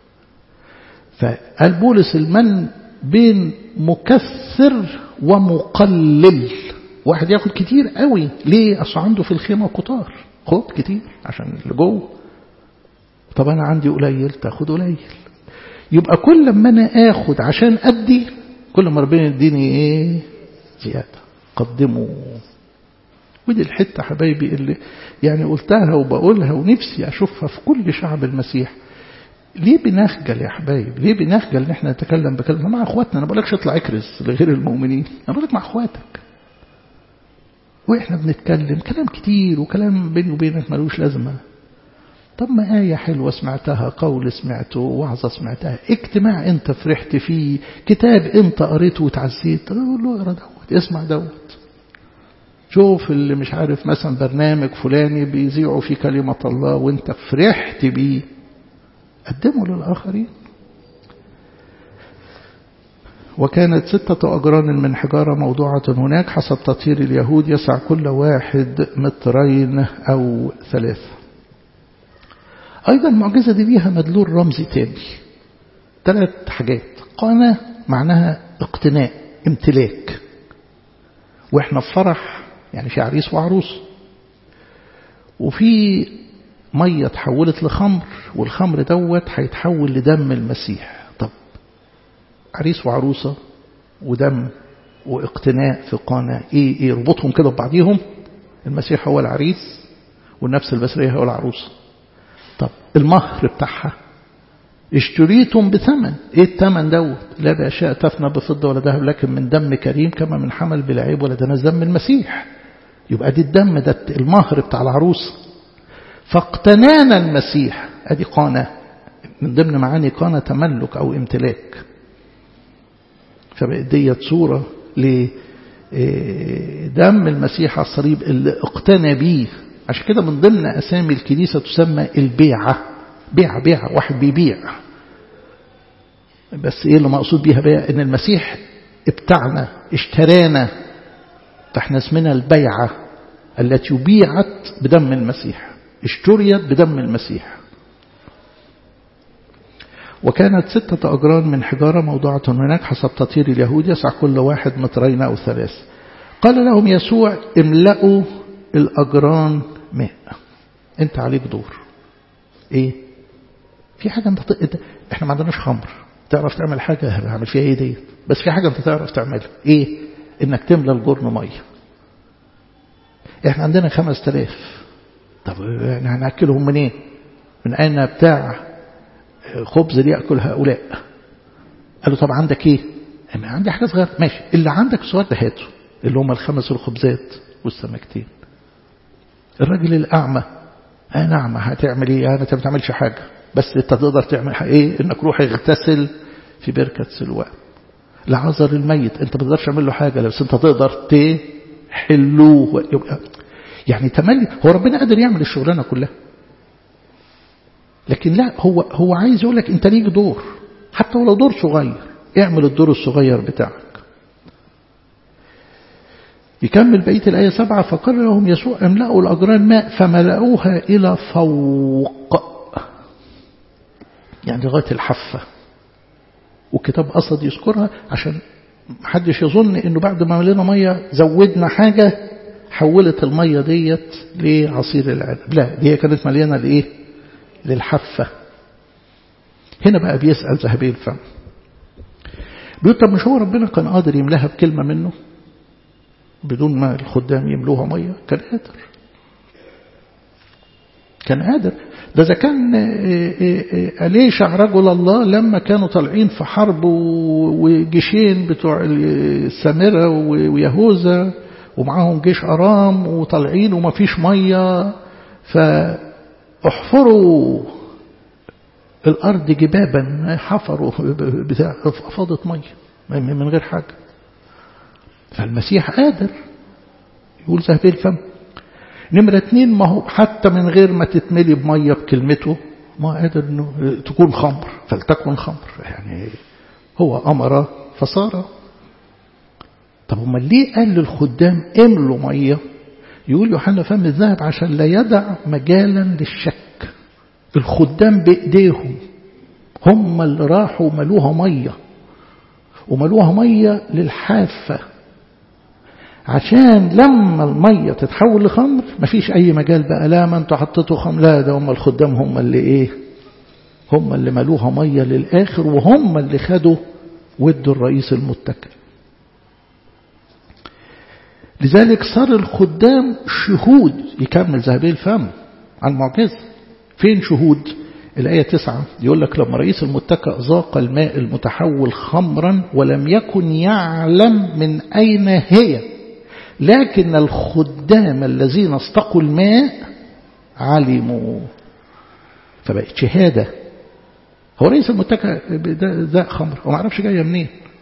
فقال بولس المن بين مكثر ومقلل واحد ياخد كتير قوي ليه أصل عنده في الخيمة كتار خد كتير عشان اللي جوه طب أنا عندي قليل تاخد قليل يبقى كل ما أنا آخد عشان أدي كل ما ربنا يديني إيه زيادة قدموا ودي الحتة حبايبي اللي يعني قلتها وبقولها ونفسي أشوفها في كل شعب المسيح ليه بنخجل يا حبايب ليه بنخجل ان احنا نتكلم بكلمة مع اخواتنا انا بقولكش اطلع اكرز لغير المؤمنين انا بقولك مع اخواتك واحنا بنتكلم كلام كتير وكلام بيني وبينك ملوش لازمة طب ما آية حلوة سمعتها قول سمعته وعظة سمعتها اجتماع انت فرحت فيه كتاب انت قريته وتعزيت قول له اقرا دوت اسمع دوت شوف اللي مش عارف مثلا برنامج فلاني بيذيعوا فيه كلمة الله وانت فرحت بيه قدمه للآخرين وكانت ستة أجران من حجارة موضوعة هناك حسب تطهير اليهود يسع كل واحد مترين أو ثلاثة أيضا المعجزة دي بيها مدلول رمزي تاني ثلاث حاجات قامة معناها اقتناء امتلاك واحنا في فرح يعني في عريس وعروس وفي مية تحولت لخمر والخمر دوت هيتحول لدم المسيح طب عريس وعروسة ودم واقتناء في قانا ايه ايه ربطهم كده ببعضيهم المسيح هو العريس والنفس البشرية هو العروسة طب المهر بتاعها اشتريتم بثمن ايه الثمن دوت لا بأشياء تفنى بفضة ولا ذهب لكن من دم كريم كما من حمل بلا عيب ولا دنس دم المسيح يبقى دي الدم ده المهر بتاع العروس فاقتنانا المسيح ادي قانا من ضمن معاني قانا تملك او امتلاك فبقت ديت صورة لدم المسيح على الصليب اللي اقتنى بيه عشان كده من ضمن أسامي الكنيسة تسمى البيعة بيعة بيعة واحد بيبيع بس ايه اللي مقصود بيها بيع ان المسيح ابتعنا اشترانا فاحنا اسمنا البيعة التي بيعت بدم المسيح اشتريت بدم المسيح وكانت ستة أجران من حجارة موضوعة هناك حسب تطهير اليهود يسع كل واحد مترين أو ثلاث قال لهم يسوع املأوا الأجران ماء انت عليك دور ايه في حاجة انت ت... احنا ما عندناش خمر تعرف تعمل حاجة هعمل فيها ايه دي بس في حاجة انت تعرف تعملها ايه انك تملى الجرن مية احنا عندنا خمس تلاف طب احنا هنأكلهم منين من اين بتاع خبز ليأكل هؤلاء قال له طب عندك ايه انا عندي حاجة صغيرة ماشي اللي عندك صغير ده هاته اللي هم الخمس الخبزات والسمكتين الراجل الأعمى أنا أعمى هتعمل إيه أنا ما بتعملش حاجة بس أنت تقدر تعمل إيه إنك روح اغتسل في بركة سلواء لعذر الميت أنت ما تقدرش تعمل له حاجة بس أنت تقدر تحلوه يبقى يعني تملي هو ربنا قادر يعمل الشغلانة كلها لكن لا هو هو عايز يقول لك أنت ليك دور حتى ولو دور صغير اعمل الدور الصغير بتاعك يكمل بقية الآية سبعة فقال لهم يسوع املأوا الأجران ماء فملأوها إلى فوق يعني لغاية الحفة والكتاب قصد يذكرها عشان محدش يظن انه بعد ما ملينا مية زودنا حاجة حولت المية ديت لعصير العنب لا دي كانت مليانة لإيه للحفة هنا بقى بيسأل ذهبي الفم بيقول طب مش هو ربنا كان قادر يملاها بكلمة منه بدون ما الخدام يملوها مية كان قادر كان قادر ده إذا كان أليشع رجل الله لما كانوا طالعين في حرب وجيشين بتوع السامرة ويهوذا ومعاهم جيش أرام وطالعين ومفيش مية فاحفروا الأرض جبابا حفروا بتاع فاضت مية من غير حاجة فالمسيح قادر يقول ذهبي الفم نمرة اتنين ما هو حتى من غير ما تتملي بمية بكلمته ما قادر انه تكون خمر فلتكن خمر يعني هو أمر فصار طب امال ليه قال للخدام املوا مية يقول يوحنا فم الذهب عشان لا يدع مجالا للشك الخدام بإيديهم هم اللي راحوا ملوها مية وملوها مية للحافة عشان لما المية تتحول لخمر مفيش أي مجال بقى لا ما انتوا حطيتوا خمر لا ده هم الخدام هم اللي إيه هم اللي ملوها مية للآخر وهم اللي خدوا ودوا الرئيس المتكئ لذلك صار الخدام شهود يكمل ذهبي الفم عن المعجزة فين شهود الآية تسعة يقول لك لما رئيس المتكأ ذاق الماء المتحول خمرا ولم يكن يعلم من أين هي لكن الخدام الذين استقوا الماء علموا فبقت شهادة هو رئيس المتكأ ذاق خمر وما عرفش جاية منين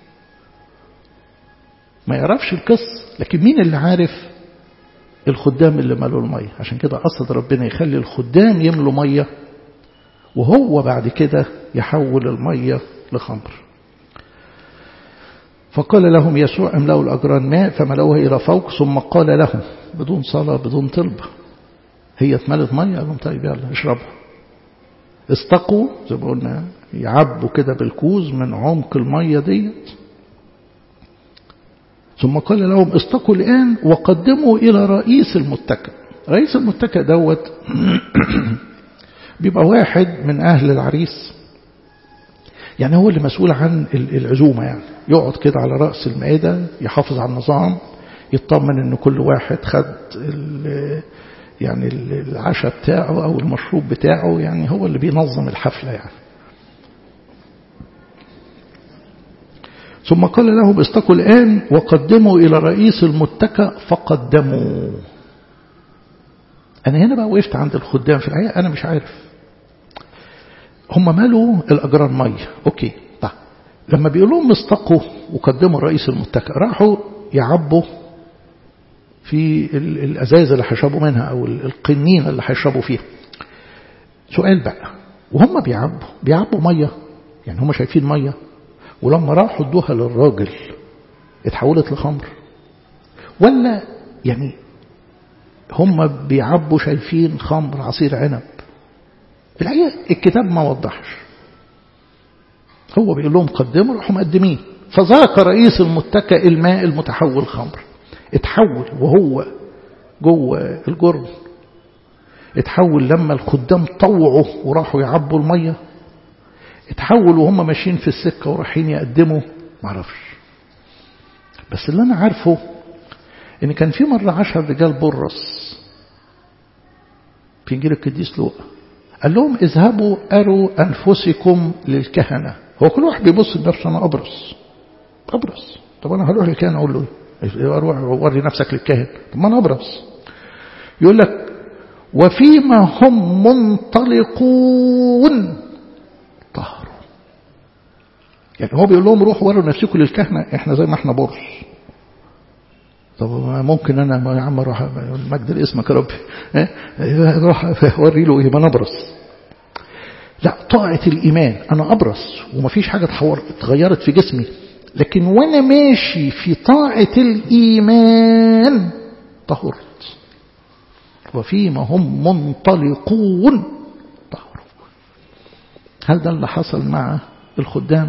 ما يعرفش القصة لكن مين اللي عارف الخدام اللي مالوا المية عشان كده قصد ربنا يخلي الخدام يملوا مية وهو بعد كده يحول المية لخمر فقال لهم يسوع املأوا الأجران ماء فملأوها إلى فوق ثم قال لهم بدون صلاة بدون طلبة هي اتملت مية قال لهم طيب يلا اشربوا استقوا زي ما قلنا يعبوا كده بالكوز من عمق المية ديت ثم قال لهم استقوا الآن وقدموا إلى رئيس المتكئ رئيس المتكئ دوت بيبقى واحد من أهل العريس يعني هو اللي مسؤول عن العزومة يعني يقعد كده على رأس المائدة يحافظ على النظام يطمن ان كل واحد خد يعني العشاء بتاعه او المشروب بتاعه يعني هو اللي بينظم الحفلة يعني ثم قال لهم استقوا الآن وقدموا إلى رئيس المتكأ فقدموا أنا هنا بقى وقفت عند الخدام في الحقيقة أنا مش عارف هم مالوا الأجران مية أوكي طيب لما بيقول لهم استقوا وقدموا الرئيس المتكأ راحوا يعبوا في الأزاز اللي هيشربوا منها أو القنين اللي هيشربوا فيها سؤال بقى وهم بيعبوا بيعبوا مية يعني هم شايفين مية ولما راحوا ادوها للراجل اتحولت لخمر ولا يعني هم بيعبوا شايفين خمر عصير عنب الحقيقة الكتاب ما وضحش هو بيقول لهم قدموا راحوا مقدمين فذاق رئيس المتكئ الماء المتحول خمر اتحول وهو جوه الجرن اتحول لما الخدام طوعوا وراحوا يعبوا الميه اتحول وهم ماشيين في السكة ورايحين يقدموا معرفش بس اللي أنا عارفه إن كان في مرة عشر رجال برص في إنجيل القديس لوقا قال لهم اذهبوا أروا أنفسكم للكهنة هو كل واحد بيبص لنفسه أنا أبرص أبرص طب أنا هروح للكهنة أقول له إيه أروح وري نفسك للكاهن طب ما أنا أبرص يقول لك وفيما هم منطلقون طهروا يعني هو بيقول لهم روحوا وروا نفسكم للكهنة احنا زي ما احنا برص طب ممكن انا يا عم اروح مجد اسمك يا ربي اروح اوري له ايه ما انا ابرص لا طاعة الإيمان أنا أبرص ومفيش حاجة اتغيرت في جسمي لكن وأنا ماشي في طاعة الإيمان طهرت وفيما هم منطلقون طهروا هل ده اللي حصل مع الخدام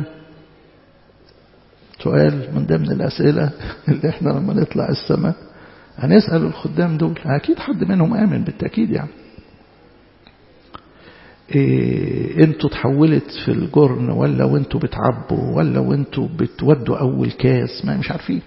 سؤال من ضمن الأسئلة اللي احنا لما نطلع السماء هنسأل الخدام دول أكيد حد منهم آمن بالتأكيد يعني إيه انتوا تحولت في الجرن ولا وانتوا بتعبوا ولا وانتوا بتودوا أول كاس ما مش عارفين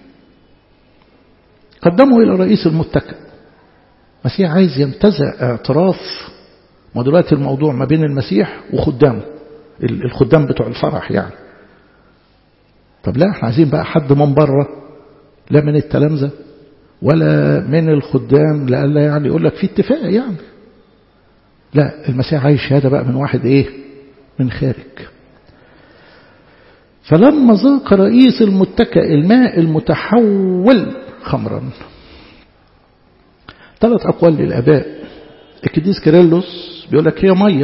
قدموا إلى رئيس المتكئ المسيح عايز ينتزع اعتراف ما دلوقتي الموضوع ما بين المسيح وخدامه الخدام بتوع الفرح يعني طب لا احنا عايزين بقى حد من بره لا من التلامذة ولا من الخدام لألا يعني يقول لك في اتفاق يعني لا المسيح عايز شهادة بقى من واحد ايه من خارج فلما ذاق رئيس المتكئ الماء المتحول خمرا ثلاث أقوال للآباء القديس كيرلس بيقول لك هي مية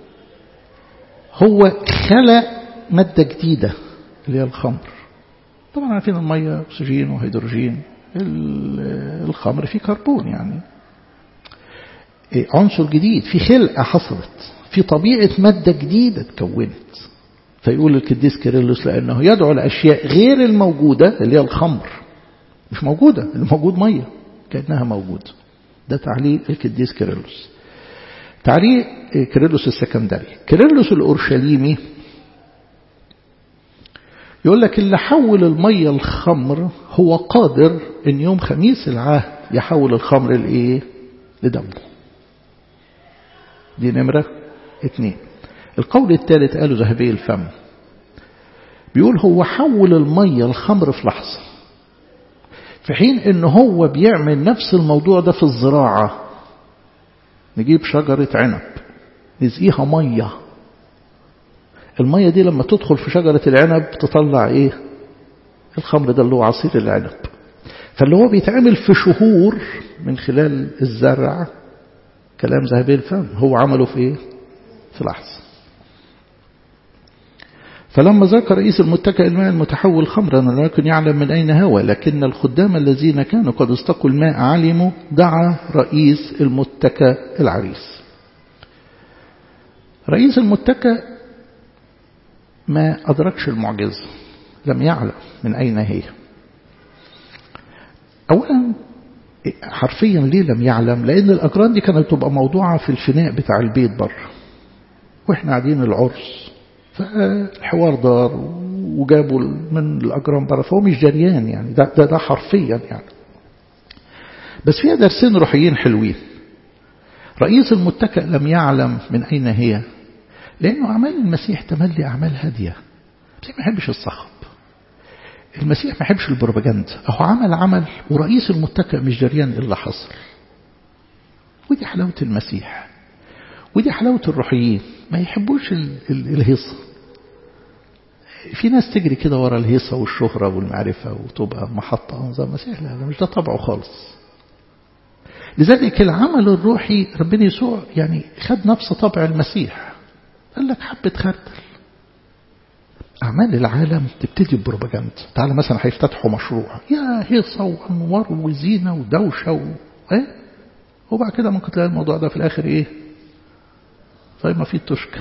هو خلق مادة جديدة اللي هي الخمر طبعا عارفين المية أكسجين وهيدروجين الخمر فيه كربون يعني عنصر جديد في خلقة حصلت في طبيعة مادة جديدة اتكونت فيقول القديس كيرلس لأنه يدعو لأشياء غير الموجودة اللي هي الخمر مش موجودة الموجود مية كأنها موجودة ده تعليل القديس كيرلس تعليق كيرلس السكندري كيرلس الأورشليمي يقول لك اللي حول المية الخمر هو قادر ان يوم خميس العهد يحول الخمر لايه لدمه دي نمرة اتنين القول الثالث قاله ذهبي الفم بيقول هو حول المية الخمر في لحظة في حين ان هو بيعمل نفس الموضوع ده في الزراعة نجيب شجرة عنب نسقيها مية المية دي لما تدخل في شجرة العنب تطلع ايه الخمر ده اللي هو عصير العنب فاللي هو بيتعمل في شهور من خلال الزرع كلام ذهبي الفم هو عمله في ايه في لحظة فلما ذاك رئيس المتكئ الماء المتحول خمرا لم يكن يعلم من أين هو لكن الخدام الذين كانوا قد استقوا الماء علموا دعا رئيس المتكئ العريس رئيس المتكئ ما أدركش المعجزة لم يعلم من أين هي أولا حرفيا ليه لم يعلم لأن الأجران دي كانت تبقى موضوعة في الفناء بتاع البيت بره وإحنا قاعدين العرس فالحوار دار وجابوا من الأجرام بره فهو مش جريان يعني ده, ده, ده حرفيا يعني بس فيها درسين روحيين حلوين رئيس المتكئ لم يعلم من أين هي لأنه أعمال المسيح تملي أعمال هادية المسيح ما يحبش الصخب المسيح ما يحبش البروباجندا أهو عمل عمل ورئيس المتكئ مش جريان إلا حصل ودي حلاوة المسيح ودي حلاوة الروحيين ما يحبوش الهيصة في ناس تجري كده ورا الهيصة والشهرة والمعرفة وتبقى محطة أنظار المسيح لا ده مش ده طبعه خالص لذلك العمل الروحي ربنا يسوع يعني خد نفس طبع المسيح قال لك حبة خردل أعمال العالم تبتدي ببروباجندا تعالى مثلا هيفتتحوا مشروع يا هيصة وأنوار وزينة ودوشة و... إيه؟ وبعد كده ممكن تلاقي الموضوع ده في الآخر إيه طيب ما في التشك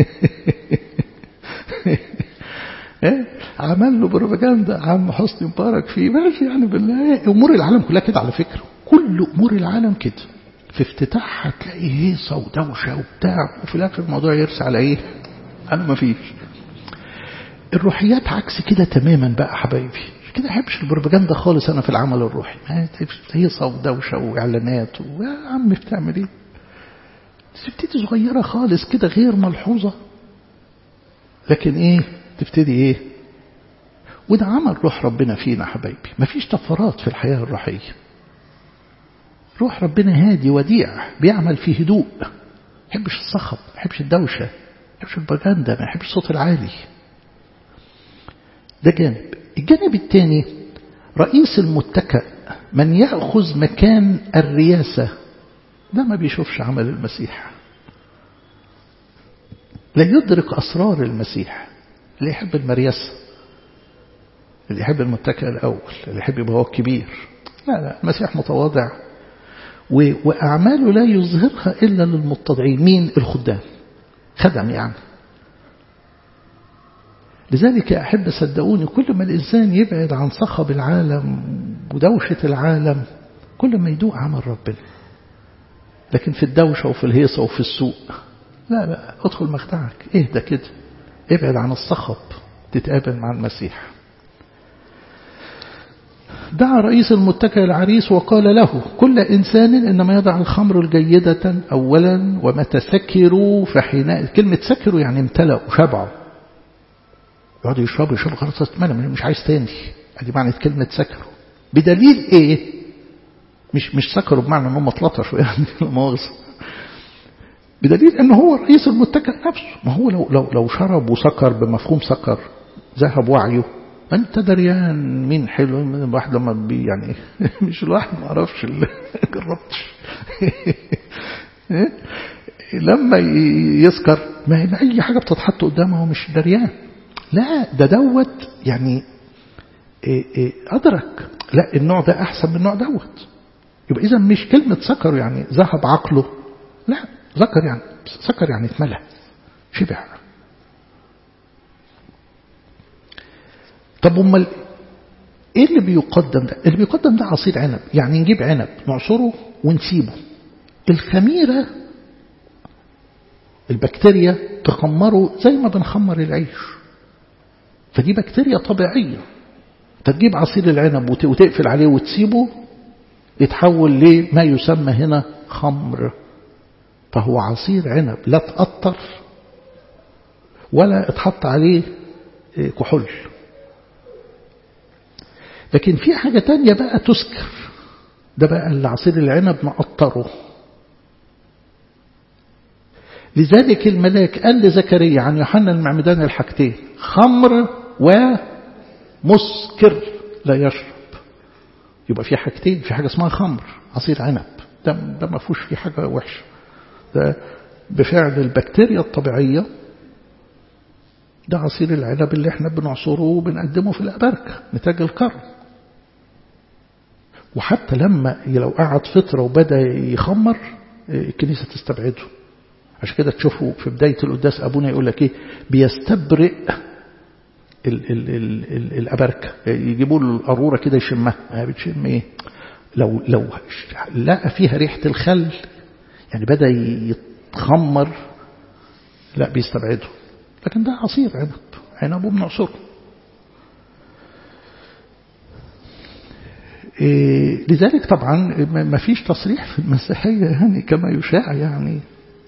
ايه عمل له بروباجندا عم حسني مبارك فيه ماشي يعني بالله امور العالم كلها كده على فكره كل امور العالم كده في افتتاحها تلاقي هيصه ودوشه وبتاع وفي الاخر الموضوع يرسى على ايه؟ انا ما فيش الروحيات عكس كده تماما بقى حبايبي كده ما احبش البروباجندا خالص انا في العمل الروحي ما هيصه ودوشه واعلانات ويا عم بتعمل ايه؟ تبتدي صغيرة خالص كده غير ملحوظة لكن ايه تبتدي ايه وده عمل روح ربنا فينا حبايبي مفيش طفرات في الحياة الروحية روح ربنا هادي وديع بيعمل في هدوء ما يحبش الصخب ما يحبش الدوشة ما يحبش البروباجندا ما يحبش الصوت العالي ده جانب الجانب الثاني رئيس المتكئ من يأخذ مكان الرياسة ده ما بيشوفش عمل المسيح لا يدرك أسرار المسيح اللي يحب المريسة اللي يحب المتكئ الأول اللي يحب يبقى هو الكبير لا لا المسيح متواضع وأعماله لا يظهرها إلا للمتضعين مين الخدام خدم يعني لذلك يا أحب صدقوني كل ما الإنسان يبعد عن صخب العالم ودوشة العالم كل ما يدوق عمل ربنا لكن في الدوشة وفي الهيصة وفي السوق لا لا ادخل مخدعك اهدى كده ابعد عن الصخب تتقابل مع المسيح دعا رئيس المتكئ العريس وقال له كل إنسان إنما يضع الخمر الجيدة أولا ومتى سكروا فحين كلمة سكروا يعني امتلأوا شبعوا يقعدوا يشربوا يشربوا خلاص مش عايز تاني ادي معنى كلمة سكروا بدليل ايه مش مش سكروا بمعنى انهم اتلطشوا يعني مؤاخذة بدليل ان هو الرئيس المتكئ نفسه ما هو لو لو لو شرب وسكر بمفهوم سكر ذهب وعيه انت دريان مين حلو من الواحد لما بي يعني مش الواحد ما عرفش اللي جربتش لما يسكر ما هي اي حاجه بتتحط قدامه هو مش دريان لا ده دوت يعني ادرك لا النوع ده احسن من النوع دوت يبقى اذا مش كلمه سكر يعني ذهب عقله لا ذكر يعني سكر يعني اتملى شبع طب امال ايه اللي بيقدم ده اللي بيقدم ده عصير عنب يعني نجيب عنب نعصره ونسيبه الخميرة البكتيريا تخمره زي ما بنخمر العيش فدي بكتيريا طبيعية تجيب عصير العنب وتقفل عليه وتسيبه يتحول لما يسمى هنا خمر فهو عصير عنب لا تقطر ولا اتحط عليه كحول لكن في حاجة تانية بقى تسكر ده بقى اللي عصير العنب مقطره لذلك الملاك قال لزكريا عن يوحنا المعمدان الحاجتين خمر ومسكر لا يشرب يبقى في حاجتين في حاجة اسمها خمر عصير عنب ده, ده ما فيهوش فيه حاجة وحشة ده بفعل البكتيريا الطبيعية ده عصير العنب اللي احنا بنعصره وبنقدمه في الأبركة نتاج القرن وحتى لما لو قعد فترة وبدأ يخمر الكنيسة تستبعده عشان كده تشوفوا في بداية القداس أبونا يقول لك إيه بيستبرئ ال ال ال ال الأبركة يجيبوا له القارورة كده يشمها بتشم إيه لو لو لقى فيها ريحة الخل يعني بدأ يتخمر لا بيستبعده لكن ده عصير عنب عنب وبنعصره إيه لذلك طبعا ما فيش تصريح في المسيحية يعني كما يشاع يعني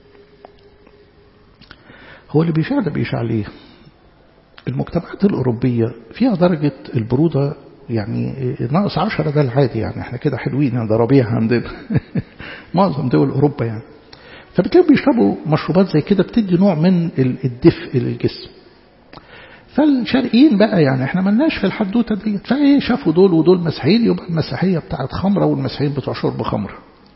هو اللي بيشاع ده بيشاع ليه المجتمعات الأوروبية فيها درجة البرودة يعني ناقص عشرة ده العادي يعني احنا كده حلوين يعني ده ربيع عندنا معظم دول أوروبا يعني فبتلاقوا بيشربوا مشروبات زي كده بتدي نوع من الدفء للجسم فالشرقيين بقى يعني احنا ملناش في الحدوته ديت فايه شافوا دول ودول مسيحيين يبقى المسيحيه بتاعت خمره والمسيحيين بتوع شرب خمره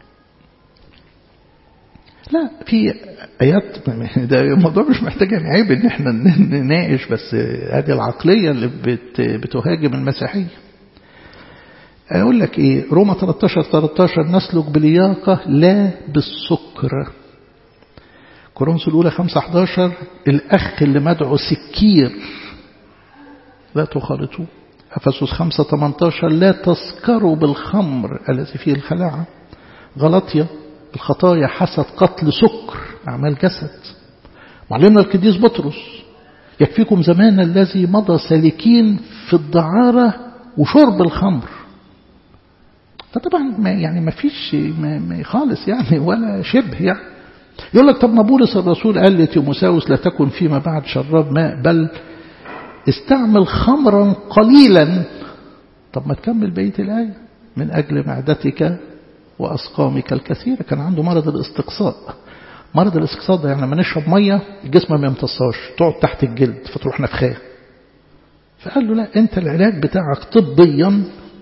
لا في ايات ده الموضوع مش محتاج يعني عيب ان احنا نناقش بس هذه العقليه اللي بت بتهاجم المسيحيه اقول لك ايه روما 13 13 نسلك بلياقه لا بالسكر كورنثوس الاولى 5 11 الاخ اللي مدعو سكير لا تخالطوه افسس 5 18 لا تسكروا بالخمر الذي فيه الخلاعه غلطيا الخطايا حسد قتل سكر اعمال جسد معلمنا القديس بطرس يكفيكم زمان الذي مضى سالكين في الدعاره وشرب الخمر فطبعا ما يعني ما فيش ما ما خالص يعني ولا شبه يعني يقول لك طب ما بولس الرسول قال لتيموساوس لا تكن فيما بعد شراب ماء بل استعمل خمرا قليلا طب ما تكمل بقيه الايه من اجل معدتك واسقامك الكثيره كان عنده مرض الاستقصاء مرض الاستقصاء ده يعني لما نشرب ميه الجسم ما يمتصاش تقعد تحت الجلد فتروح نفخاه فقال له لا انت العلاج بتاعك طبيا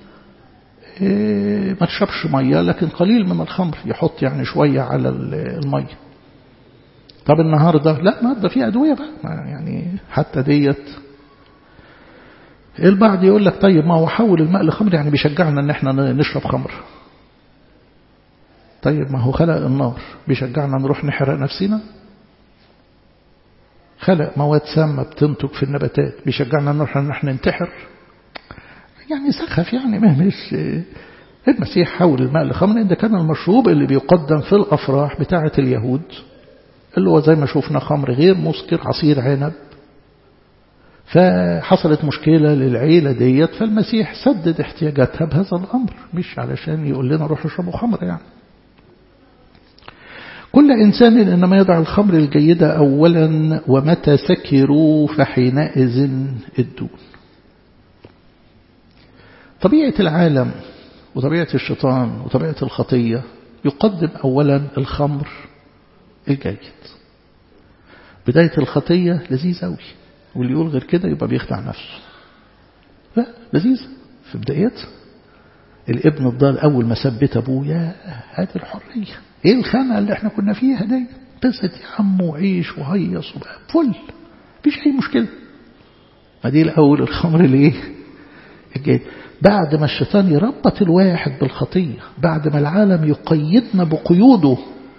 إيه ما تشربش ميه لكن قليل من الخمر يحط يعني شويه على الميه طب النهارده لا ما ده في ادويه بقى يعني حتى ديت البعض يقول لك طيب ما هو حول الماء لخمر يعني بيشجعنا ان احنا نشرب خمر طيب ما هو خلق النار بيشجعنا نروح نحرق نفسنا خلق مواد سامة بتنتج في النباتات بيشجعنا نروح ان احنا ننتحر يعني سخف يعني ما مش المسيح حول الماء لخمر ده كان المشروب اللي بيقدم في الأفراح بتاعة اليهود اللي هو زي ما شفنا خمر غير مسكر عصير عنب فحصلت مشكلة للعيلة ديت فالمسيح سدد احتياجاتها بهذا الأمر مش علشان يقول لنا روحوا اشربوا خمر يعني كل إنسان إنما يضع الخمر الجيدة أولا ومتى سكروا فحينئذ الدون طبيعة العالم وطبيعة الشيطان وطبيعة الخطية يقدم أولا الخمر الجيد بداية الخطية لذيذ أوي واللي يقول غير كده يبقى بيخدع نفسه لا لذيذ في بدايتها الابن الضال أول ما ثبت أبوه يا هذه الحرية إيه الخانة اللي احنا كنا فيها دي بسط يا عم وعيش وهيص وبقى فل مفيش أي مشكلة ما دي الأول الخمر الإيه الجيد بعد ما الشيطان يربط الواحد بالخطية بعد ما العالم يقيدنا بقيوده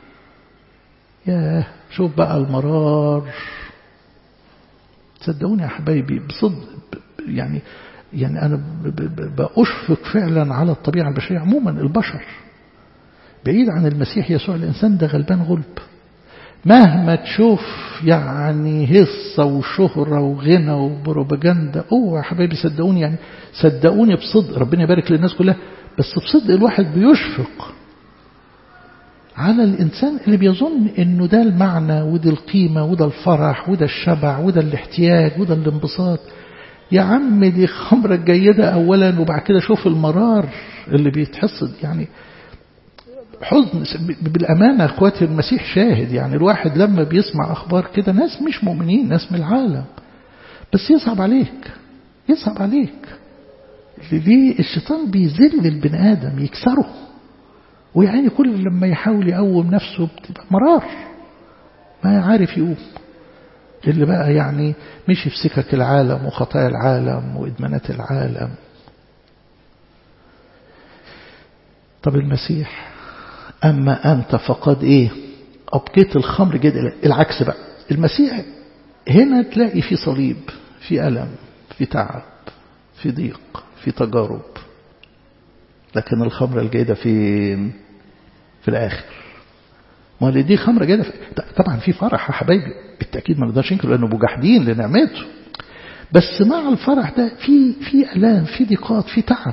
يا شوف بقى المرار صدقوني يا حبايبي بصدق يعني يعني أنا بأشفق فعلا على الطبيعة البشرية عموما البشر بعيد عن المسيح يسوع الإنسان ده غلبان غلب مهما تشوف يعني هصة وشهرة وغنى وبروباجندا اوعى يا حبايبي صدقوني يعني صدقوني بصدق ربنا يبارك للناس كلها بس بصدق الواحد بيشفق على الإنسان اللي بيظن إنه ده المعنى وده القيمة وده الفرح وده الشبع وده الاحتياج وده الانبساط يا عم دي خمرة جيدة أولا وبعد كده شوف المرار اللي بيتحصد يعني حزن بالأمانة أخواتي المسيح شاهد يعني الواحد لما بيسمع أخبار كده ناس مش مؤمنين ناس من العالم بس يصعب عليك يصعب عليك ليه الشيطان بيذل البني آدم يكسره ويعني كل لما يحاول يقوم نفسه بتبقى مرار ما عارف يقوم اللي بقى يعني مشي في سكك العالم وخطايا العالم وإدمانات العالم طب المسيح أما أنت فقد إيه أبقيت الخمر جدا العكس بقى المسيح هنا تلاقي في صليب في ألم في تعب في ضيق في تجارب لكن الخمر الجيدة فين في الآخر ما اللي دي خمرة جيدة طبعا في فرح يا حبايبي بالتأكيد ما نقدرش ننكر لأنه مجحدين لنعمته بس مع الفرح ده في في ألام في ضيقات في تعب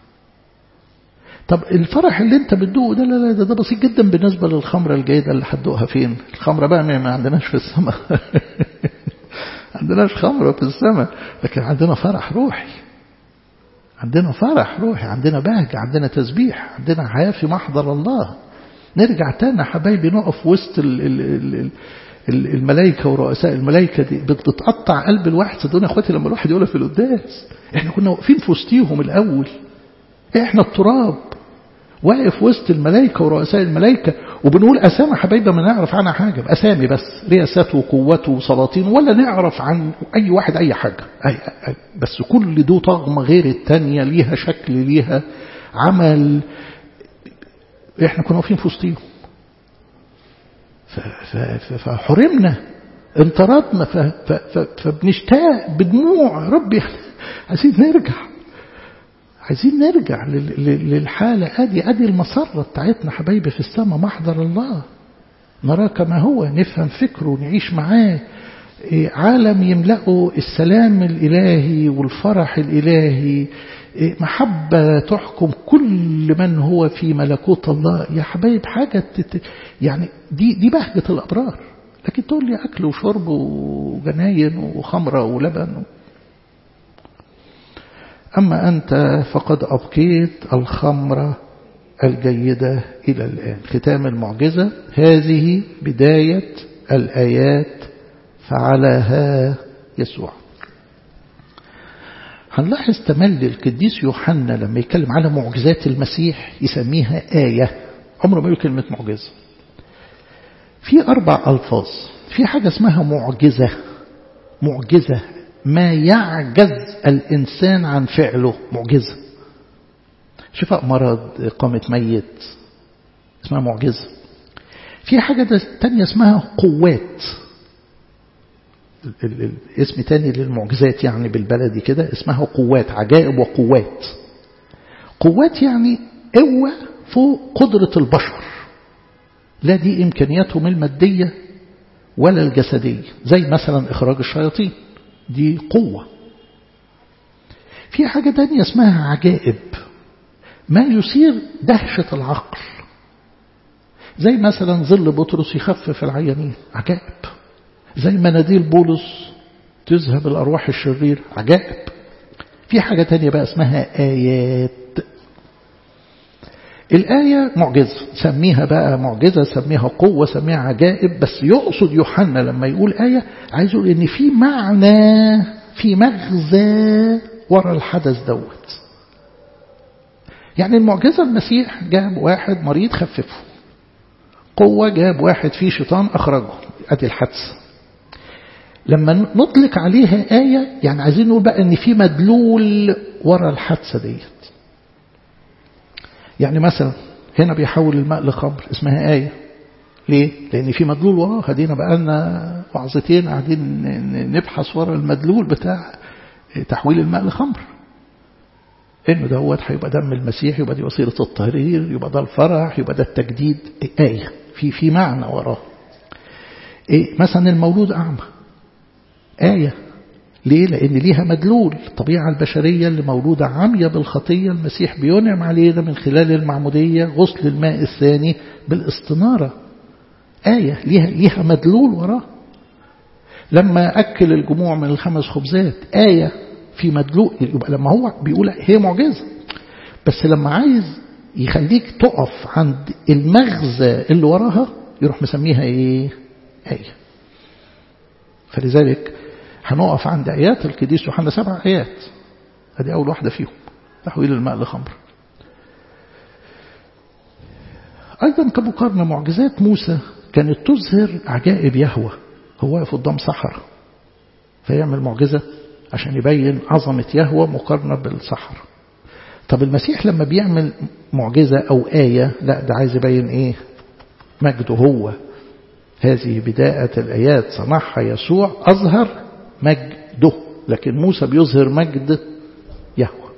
طب الفرح اللي انت بتدوقه ده لا لا ده, ده بسيط جدا بالنسبة للخمرة الجيدة اللي هتدوقها فين الخمرة بقى ما عندناش في السماء عندناش خمرة في السماء لكن عندنا فرح روحي عندنا فرح روحي عندنا بهجة عندنا تسبيح عندنا حياة في محضر الله نرجع تاني حبايبي نقف وسط ال ال ال ال الملائكة ورؤساء الملائكة دي بتتقطع قلب الواحد صدقوني يا اخواتي لما الواحد يقولها في القداس احنا كنا واقفين في وسطيهم الأول احنا التراب واقف وسط الملائكة ورؤساء الملائكة وبنقول أسامي حبايبي ما نعرف عنها حاجة بأسامي بس رياسات وقوات وسلاطين ولا نعرف عن أي واحد أي حاجة أي أي بس كل دو طغمة غير التانية ليها شكل ليها عمل احنا كنا واقفين في وسطيهم فحرمنا انطردنا فبنشتاق بدموع ربي عايزين نرجع عايزين نرجع للحالة ادي ادي المسرة بتاعتنا حبايبي في السماء محضر الله نراه كما هو نفهم فكره نعيش معاه عالم يملأه السلام الإلهي والفرح الإلهي محبة تحكم كل من هو في ملكوت الله يا حبايب حاجة تت... يعني دي دي بهجة الأبرار لكن تقول لي أكل وشرب وجناين وخمرة ولبن أما أنت فقد أبقيت الخمرة الجيدة إلى الآن ختام المعجزة هذه بداية الآيات فعلها يسوع هنلاحظ تملي القديس يوحنا لما يتكلم على معجزات المسيح يسميها آية عمره ما يقول كلمة معجزة في أربع ألفاظ في حاجة اسمها معجزة معجزة ما يعجز الإنسان عن فعله معجزة شفاء مرض إقامة ميت اسمها معجزة في حاجة تانية اسمها قوات اسم تاني للمعجزات يعني بالبلدي كده اسمها قوات عجائب وقوات قوات يعني قوة فوق قدرة البشر لا دي إمكانياتهم المادية ولا الجسدية زي مثلا إخراج الشياطين دي قوة في حاجة تانية اسمها عجائب ما يثير دهشة العقل زي مثلا ظل بطرس يخفف العيانين عجائب زي مناديل بولس تذهب الأرواح الشرير عجائب في حاجة تانية بقى اسمها آيات الآية معجزة سميها بقى معجزة سميها قوة سميها عجائب بس يقصد يوحنا لما يقول آية عايز يقول إن في معنى في مغزى ورا الحدث دوت يعني المعجزة المسيح جاب واحد مريض خففه قوة جاب واحد فيه شيطان أخرجه أدي الحدث لما نطلق عليها آية يعني عايزين نقول بقى إن في مدلول ورا الحادثة ديت يعني مثلا هنا بيحول الماء لخمر اسمها آية ليه؟ لأن في مدلول وراه هدينا بقى لنا وعظتين قاعدين نبحث ورا المدلول بتاع تحويل الماء لخمر انه دوت هيبقى دم المسيح يبقى دي وسيله التطهير يبقى ده الفرح يبقى ده التجديد ايه في في معنى وراه إيه مثلا المولود اعمى ايه ليه لان ليها مدلول الطبيعه البشريه اللي مولوده عاميه بالخطيه المسيح بينعم علينا من خلال المعموديه غسل الماء الثاني بالاستناره ايه ليها ليها مدلول وراه لما اكل الجموع من الخمس خبزات ايه في مدلول يبقى لما هو بيقول هي معجزة بس لما عايز يخليك تقف عند المغزى اللي وراها يروح مسميها ايه آية فلذلك هنقف عند آيات القديس يوحنا سبع آيات ادي أول واحدة فيهم تحويل الماء لخمر أيضا كمقارنة معجزات موسى كانت تظهر عجائب يهوى هو واقف قدام صحراء فيعمل معجزة عشان يبين عظمة يهوى مقارنة بالصحراء طب المسيح لما بيعمل معجزة أو آية لا ده عايز يبين إيه مجده هو هذه بداية الآيات صنعها يسوع أظهر مجده لكن موسى بيظهر مجد يهوى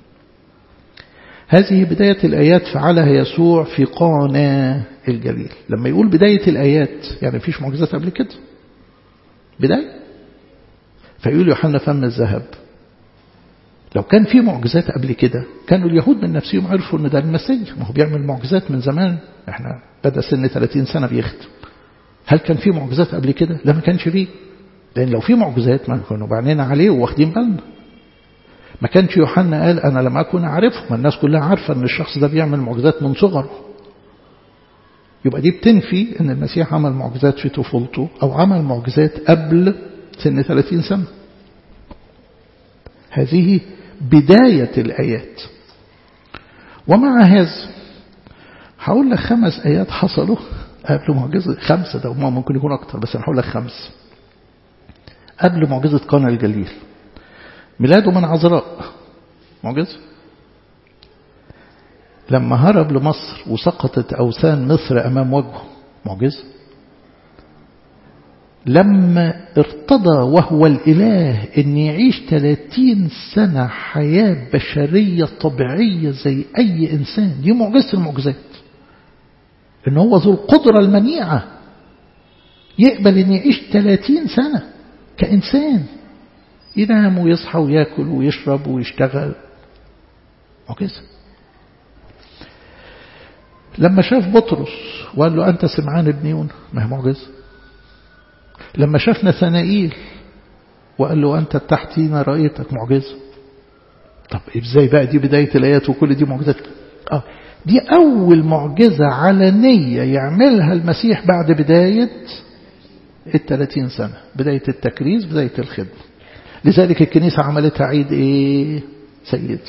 هذه بداية الآيات فعلها يسوع في قانا الجليل لما يقول بداية الآيات يعني مفيش معجزات قبل كده بداية فيقول يوحنا فم الذهب لو كان في معجزات قبل كده كانوا اليهود من نفسهم عرفوا ان ده المسيح ما هو بيعمل معجزات من زمان احنا بدا سن 30 سنه بيخدم هل كان في معجزات قبل كده لا ما كانش فيه لان لو في معجزات ما كانوا بعيننا عليه وواخدين بالنا ما كانش يوحنا قال انا لم اكن اعرفه ما الناس كلها عارفه ان الشخص ده بيعمل معجزات من صغره يبقى دي بتنفي ان المسيح عمل معجزات في طفولته او عمل معجزات قبل سن 30 سنة هذه بداية الآيات ومع هذا هقول لك خمس آيات حصلوا قبل معجزة خمسة ده ممكن يكون أكتر بس أنا هقول لك خمس قبل معجزة قانا الجليل ميلاده من عذراء معجزة لما هرب لمصر وسقطت أوثان مصر أمام وجهه معجزة لما ارتضى وهو الإله أن يعيش 30 سنة حياة بشرية طبيعية زي أي إنسان دي معجزة المعجزات أن هو ذو القدرة المنيعة يقبل أن يعيش 30 سنة كإنسان ينام ويصحى وياكل ويشرب ويشتغل معجزة لما شاف بطرس وقال له أنت سمعان ابن يونا ما هي معجزة لما شاف نثنائيل وقال له أنت تحتينا رأيتك معجزة طب ازاي بقى دي بداية الآيات وكل دي معجزات آه دي أول معجزة علنية يعملها المسيح بعد بداية الثلاثين سنة بداية التكريس بداية الخدمة لذلك الكنيسة عملتها عيد إيه سيدي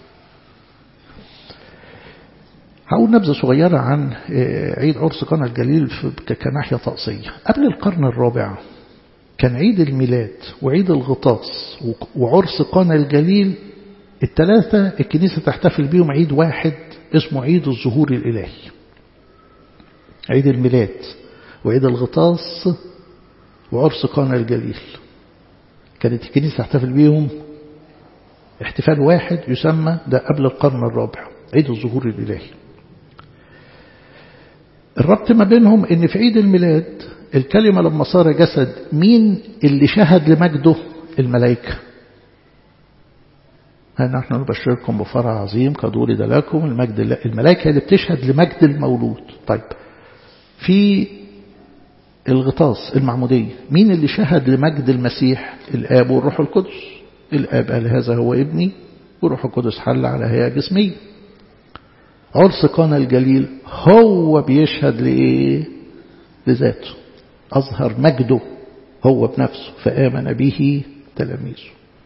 هقول نبذة صغيرة عن عيد عرس قنا الجليل كناحية طقسية قبل القرن الرابع كان عيد الميلاد وعيد الغطاس وعرس قنا الجليل الثلاثة الكنيسة تحتفل بيهم عيد واحد اسمه عيد الظهور الإلهي عيد الميلاد وعيد الغطاس وعرس قنا الجليل كانت الكنيسة تحتفل بيهم احتفال واحد يسمى ده قبل القرن الرابع عيد الظهور الإلهي الربط ما بينهم ان في عيد الميلاد الكلمة لما صار جسد مين اللي شهد لمجده الملائكة نحن نبشركم بفرع عظيم قد ولد لكم المجد الملائكة اللي بتشهد لمجد المولود طيب في الغطاس المعمودية مين اللي شهد لمجد المسيح الآب والروح القدس الآب قال هذا هو ابني والروح القدس حل على هيئة جسمية عرس قانا الجليل هو بيشهد لإيه لذاته أظهر مجده هو بنفسه فآمن به تلاميذه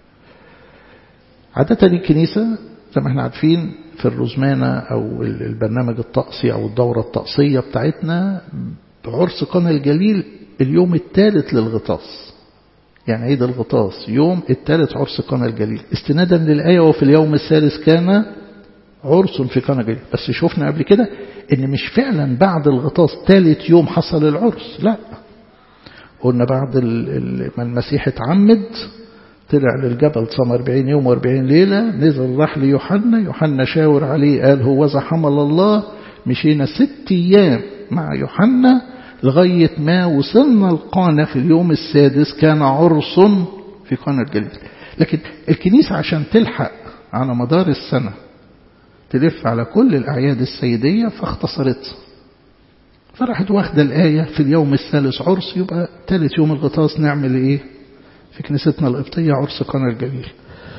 عادة الكنيسة زي ما احنا عارفين في الرزمانة أو البرنامج الطقسي أو الدورة الطقسية بتاعتنا عرس قانا الجليل اليوم الثالث للغطاس يعني عيد الغطاس يوم الثالث عرس قانا الجليل استنادا للآية وفي اليوم الثالث كان عرس في قانا الجليل بس شفنا قبل كده ان مش فعلا بعد الغطاس ثالث يوم حصل العرس لا قلنا بعد ما المسيح اتعمد طلع للجبل صام 40 يوم و40 ليلة نزل راح ليوحنا يوحنا شاور عليه قال هو ذا حمل الله مشينا ست أيام مع يوحنا لغاية ما وصلنا القانا في اليوم السادس كان عرس في قانا الجليل لكن الكنيسة عشان تلحق على مدار السنة تلف على كل الأعياد السيدية فاختصرتها فراحت واخدة الآية في اليوم الثالث عرس يبقى ثالث يوم الغطاس نعمل إيه في كنيستنا القبطية عرس قنا الجليل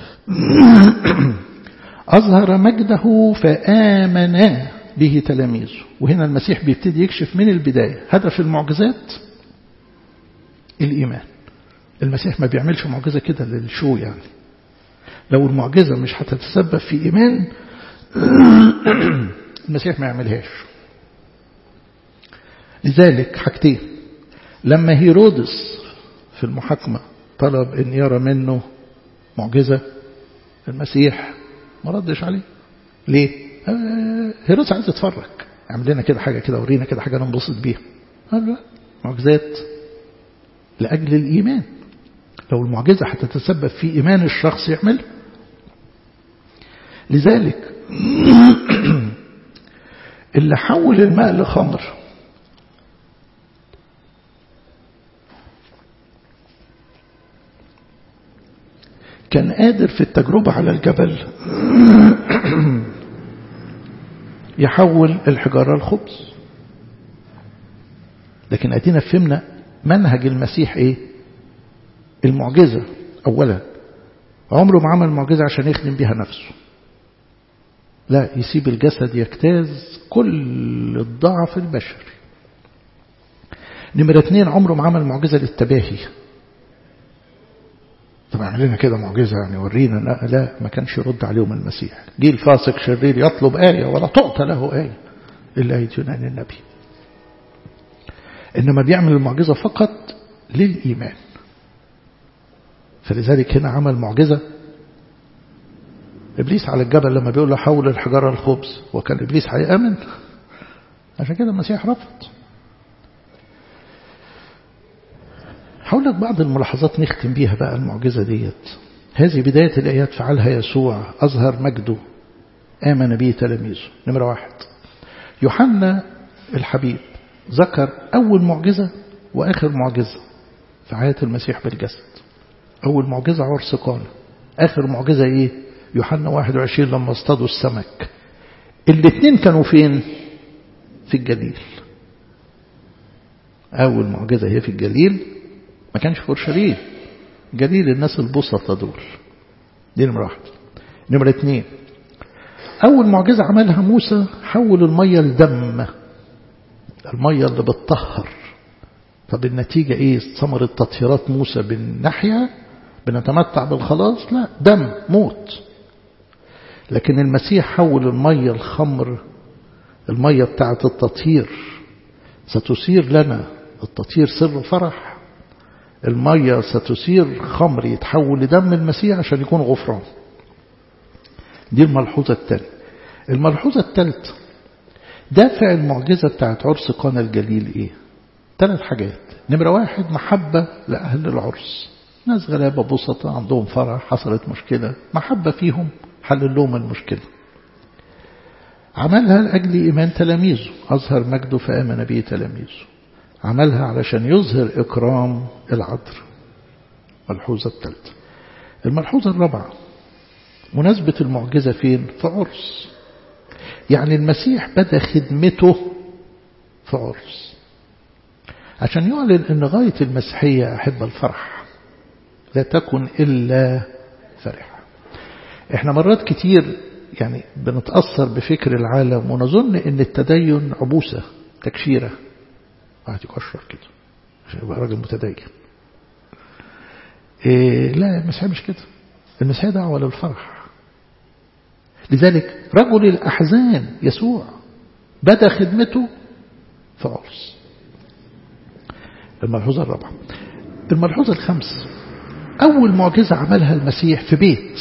أظهر مجده فآمن به تلاميذه وهنا المسيح بيبتدي يكشف من البداية هدف المعجزات الإيمان المسيح ما بيعملش معجزة كده للشو يعني لو المعجزة مش هتتسبب في إيمان المسيح ما يعملهاش لذلك حاجتين لما هيرودس في المحاكمة طلب ان يرى منه معجزة المسيح ما ردش عليه ليه آه هيرودس عايز يتفرج اعمل لنا كده حاجة كده ورينا كده حاجة ننبسط بيها قال لا معجزات لأجل الإيمان لو المعجزة هتتسبب في إيمان الشخص يعمل لذلك اللي حول الماء لخمر كان قادر في التجربة على الجبل يحول الحجارة لخبز لكن أدينا فهمنا منهج المسيح إيه المعجزة أولا عمره ما عمل معجزة عشان يخدم بها نفسه لا يسيب الجسد يجتاز كل الضعف البشري نمرة اثنين عمره ما عمل معجزة للتباهي طب اعمل لنا كده معجزة يعني ورينا لا, لا ما كانش يرد عليهم المسيح جه الفاسق شرير يطلب آية ولا تعطى له آية إلا آية يونان النبي إنما بيعمل المعجزة فقط للإيمان فلذلك هنا عمل معجزة إبليس على الجبل لما بيقول له حول الحجارة الخبز وكان إبليس هيأمن عشان كده المسيح رفض هقول لك بعض الملاحظات نختم بيها بقى المعجزة ديت هذه بداية الآيات فعلها يسوع أظهر مجده آمن به تلاميذه نمرة واحد يوحنا الحبيب ذكر أول معجزة وآخر معجزة في حياة المسيح بالجسد أول معجزة عرس قانا آخر معجزة إيه يوحنا 21 لما اصطادوا السمك الاثنين كانوا فين في الجليل أول معجزة هي في الجليل ما كانش في اورشليم جليل الناس البسطة دول دي نمرة واحد نمرة اثنين أول معجزة عملها موسى حول المية لدم المية اللي بتطهر طب النتيجة ايه ثمرة تطهيرات موسى بالناحية بنتمتع بالخلاص لا دم موت لكن المسيح حول المية الخمر المية بتاعة التطهير ستثير لنا التطهير سر فرح المية ستثير خمر يتحول لدم المسيح عشان يكون غفران دي الملحوظة الثانية الملحوظة الثالثة دافع المعجزة بتاعت عرس قانا الجليل ايه ثلاث حاجات نمرة واحد محبة لأهل العرس ناس غلابة بسطة عندهم فرح حصلت مشكلة محبة فيهم حل لهم المشكلة عملها لأجل إيمان تلاميذه أظهر مجده فآمن به تلاميذه عملها علشان يظهر إكرام العذر ملحوظة الثالثة الملحوظة الرابعة مناسبة المعجزة فين في عرس يعني المسيح بدأ خدمته في عرس عشان يعلن أن غاية المسيحية أحب الفرح لا تكن إلا فرح احنا مرات كتير يعني بنتأثر بفكر العالم ونظن ان التدين عبوسة تكشيرة واحد يكشر كده عشان يبقى راجل متدين إيه لا المسيحية مش كده المسيحية دعوة للفرح لذلك رجل الأحزان يسوع بدأ خدمته في عرس الملحوظة الرابعة الملحوظة الخامسة أول معجزة عملها المسيح في بيت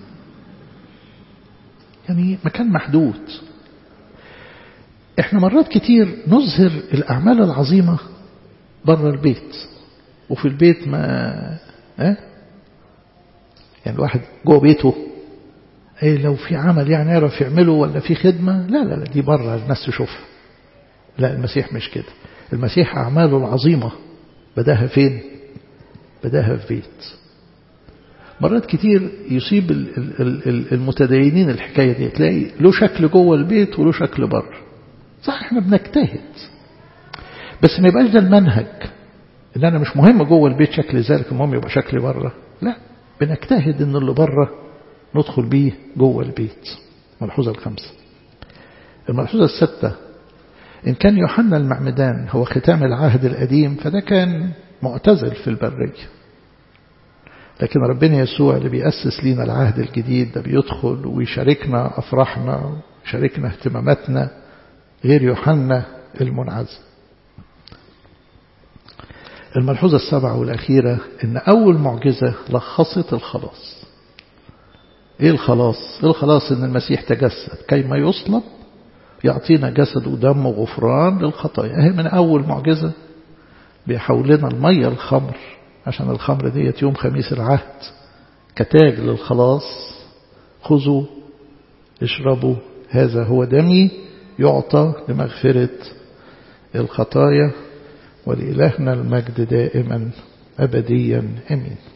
يعني مكان محدود احنا مرات كتير نظهر الأعمال العظيمة بره البيت وفي البيت ما اه؟ يعني الواحد جوه بيته ايه لو في عمل يعني يعرف يعمله ولا في خدمة لا لا لا دي بره الناس تشوفها لا المسيح مش كده المسيح أعماله العظيمة بداها فين بداها في بيت مرات كتير يصيب المتدينين الحكاية دي تلاقي له شكل جوه البيت وله شكل بره صح احنا بنجتهد بس ما يبقاش ده المنهج ان انا مش مهم جوه البيت شكل ذلك المهم يبقى شكلي بره لا بنجتهد ان اللي بره ندخل بيه جوه البيت ملحوظة الخمسة الملحوظة الستة إن كان يوحنا المعمدان هو ختام العهد القديم فده كان معتزل في البرية لكن ربنا يسوع اللي بيأسس لينا العهد الجديد ده بيدخل ويشاركنا أفراحنا ويشاركنا اهتماماتنا غير يوحنا المنعزل الملحوظة السابعة والأخيرة إن أول معجزة لخصت الخلاص إيه الخلاص؟ الخلاص إن المسيح تجسد كيما يصلب يعطينا جسد ودم وغفران للخطايا اهي من أول معجزة بيحولنا المية الخمر عشان الخمر ديت يوم خميس العهد كتاج للخلاص خذوا اشربوا هذا هو دمي يعطى لمغفرة الخطايا ولإلهنا المجد دائما أبديا أمين